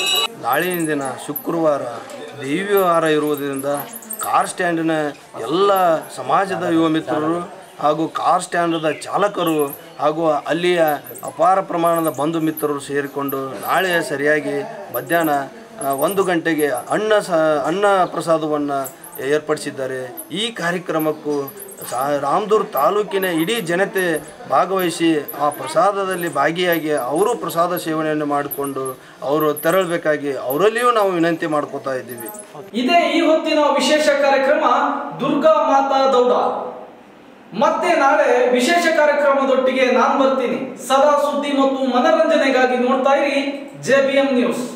ನಾಳಿನ ದಿನ ಶುಕ್ರವಾರ ದೇವಿವಾರ ಇರುವುದರಿಂದ ಕಾರ್ ಸ್ಟ್ಯಾಂಡಿನ ಎಲ್ಲ ಸಮಾಜದ ಯುವ ಮಿತ್ರರು ಹಾಗೂ ಕಾರ್ ಸ್ಟ್ಯಾಂಡದ ಚಾಲಕರು ಹಾಗೂ ಅಲ್ಲಿಯ ಅಪಾರ ಪ್ರಮಾಣದ ಬಂಧು ಮಿತ್ರರು ಸೇರಿಕೊಂಡು ನಾಳೆ ಸರಿಯಾಗಿ ಮಧ್ಯಾಹ್ನ ಆ, ಒಂದು ಗಂಟೆಗೆ ಅನ್ನ ಸ ಅನ್ನ ಪ್ರಸಾದವನ್ನು ಏರ್ಪಡಿಸಿದ್ದಾರೆ ಈ ಕಾರ್ಯಕ್ರಮಕ್ಕೂ ಸಾ ರಾಮದೂರ್ ತಾಲೂಕಿನ ಇಡೀ ಜನತೆ ಭಾಗವಹಿಸಿ ಆ ಪ್ರಸಾದದಲ್ಲಿ ಭಾಗಿಯಾಗಿ ಅವರು ಪ್ರಸಾದ ಸೇವನೆಯನ್ನು ಮಾಡಿಕೊಂಡು ಅವರು ತೆರಳಬೇಕಾಗಿ ಅವರಲ್ಲಿಯೂ ನಾವು ವಿನಂತಿ ಮಾಡ್ಕೋತಾ ಇದ್ದೀವಿ ಇದೇ ಈ ಹೊತ್ತಿನ ವಿಶೇಷ ಕಾರ್ಯಕ್ರಮ ದುರ್ಗಾ ಮಾತಾ ದೌಡ ಮತ್ತೆ ನಾಳೆ ವಿಶೇಷ ಕಾರ್ಯಕ್ರಮದೊಟ್ಟಿಗೆ ನಾನ್ ಬರ್ತೀನಿ ಸದಾ ಸುದ್ದಿ ಮತ್ತು ಮನರಂಜನೆಗಾಗಿ ನೋಡ್ತಾ ಇರಿ ಜೆ ಬಿ ಎಂ ನ್ಯೂಸ್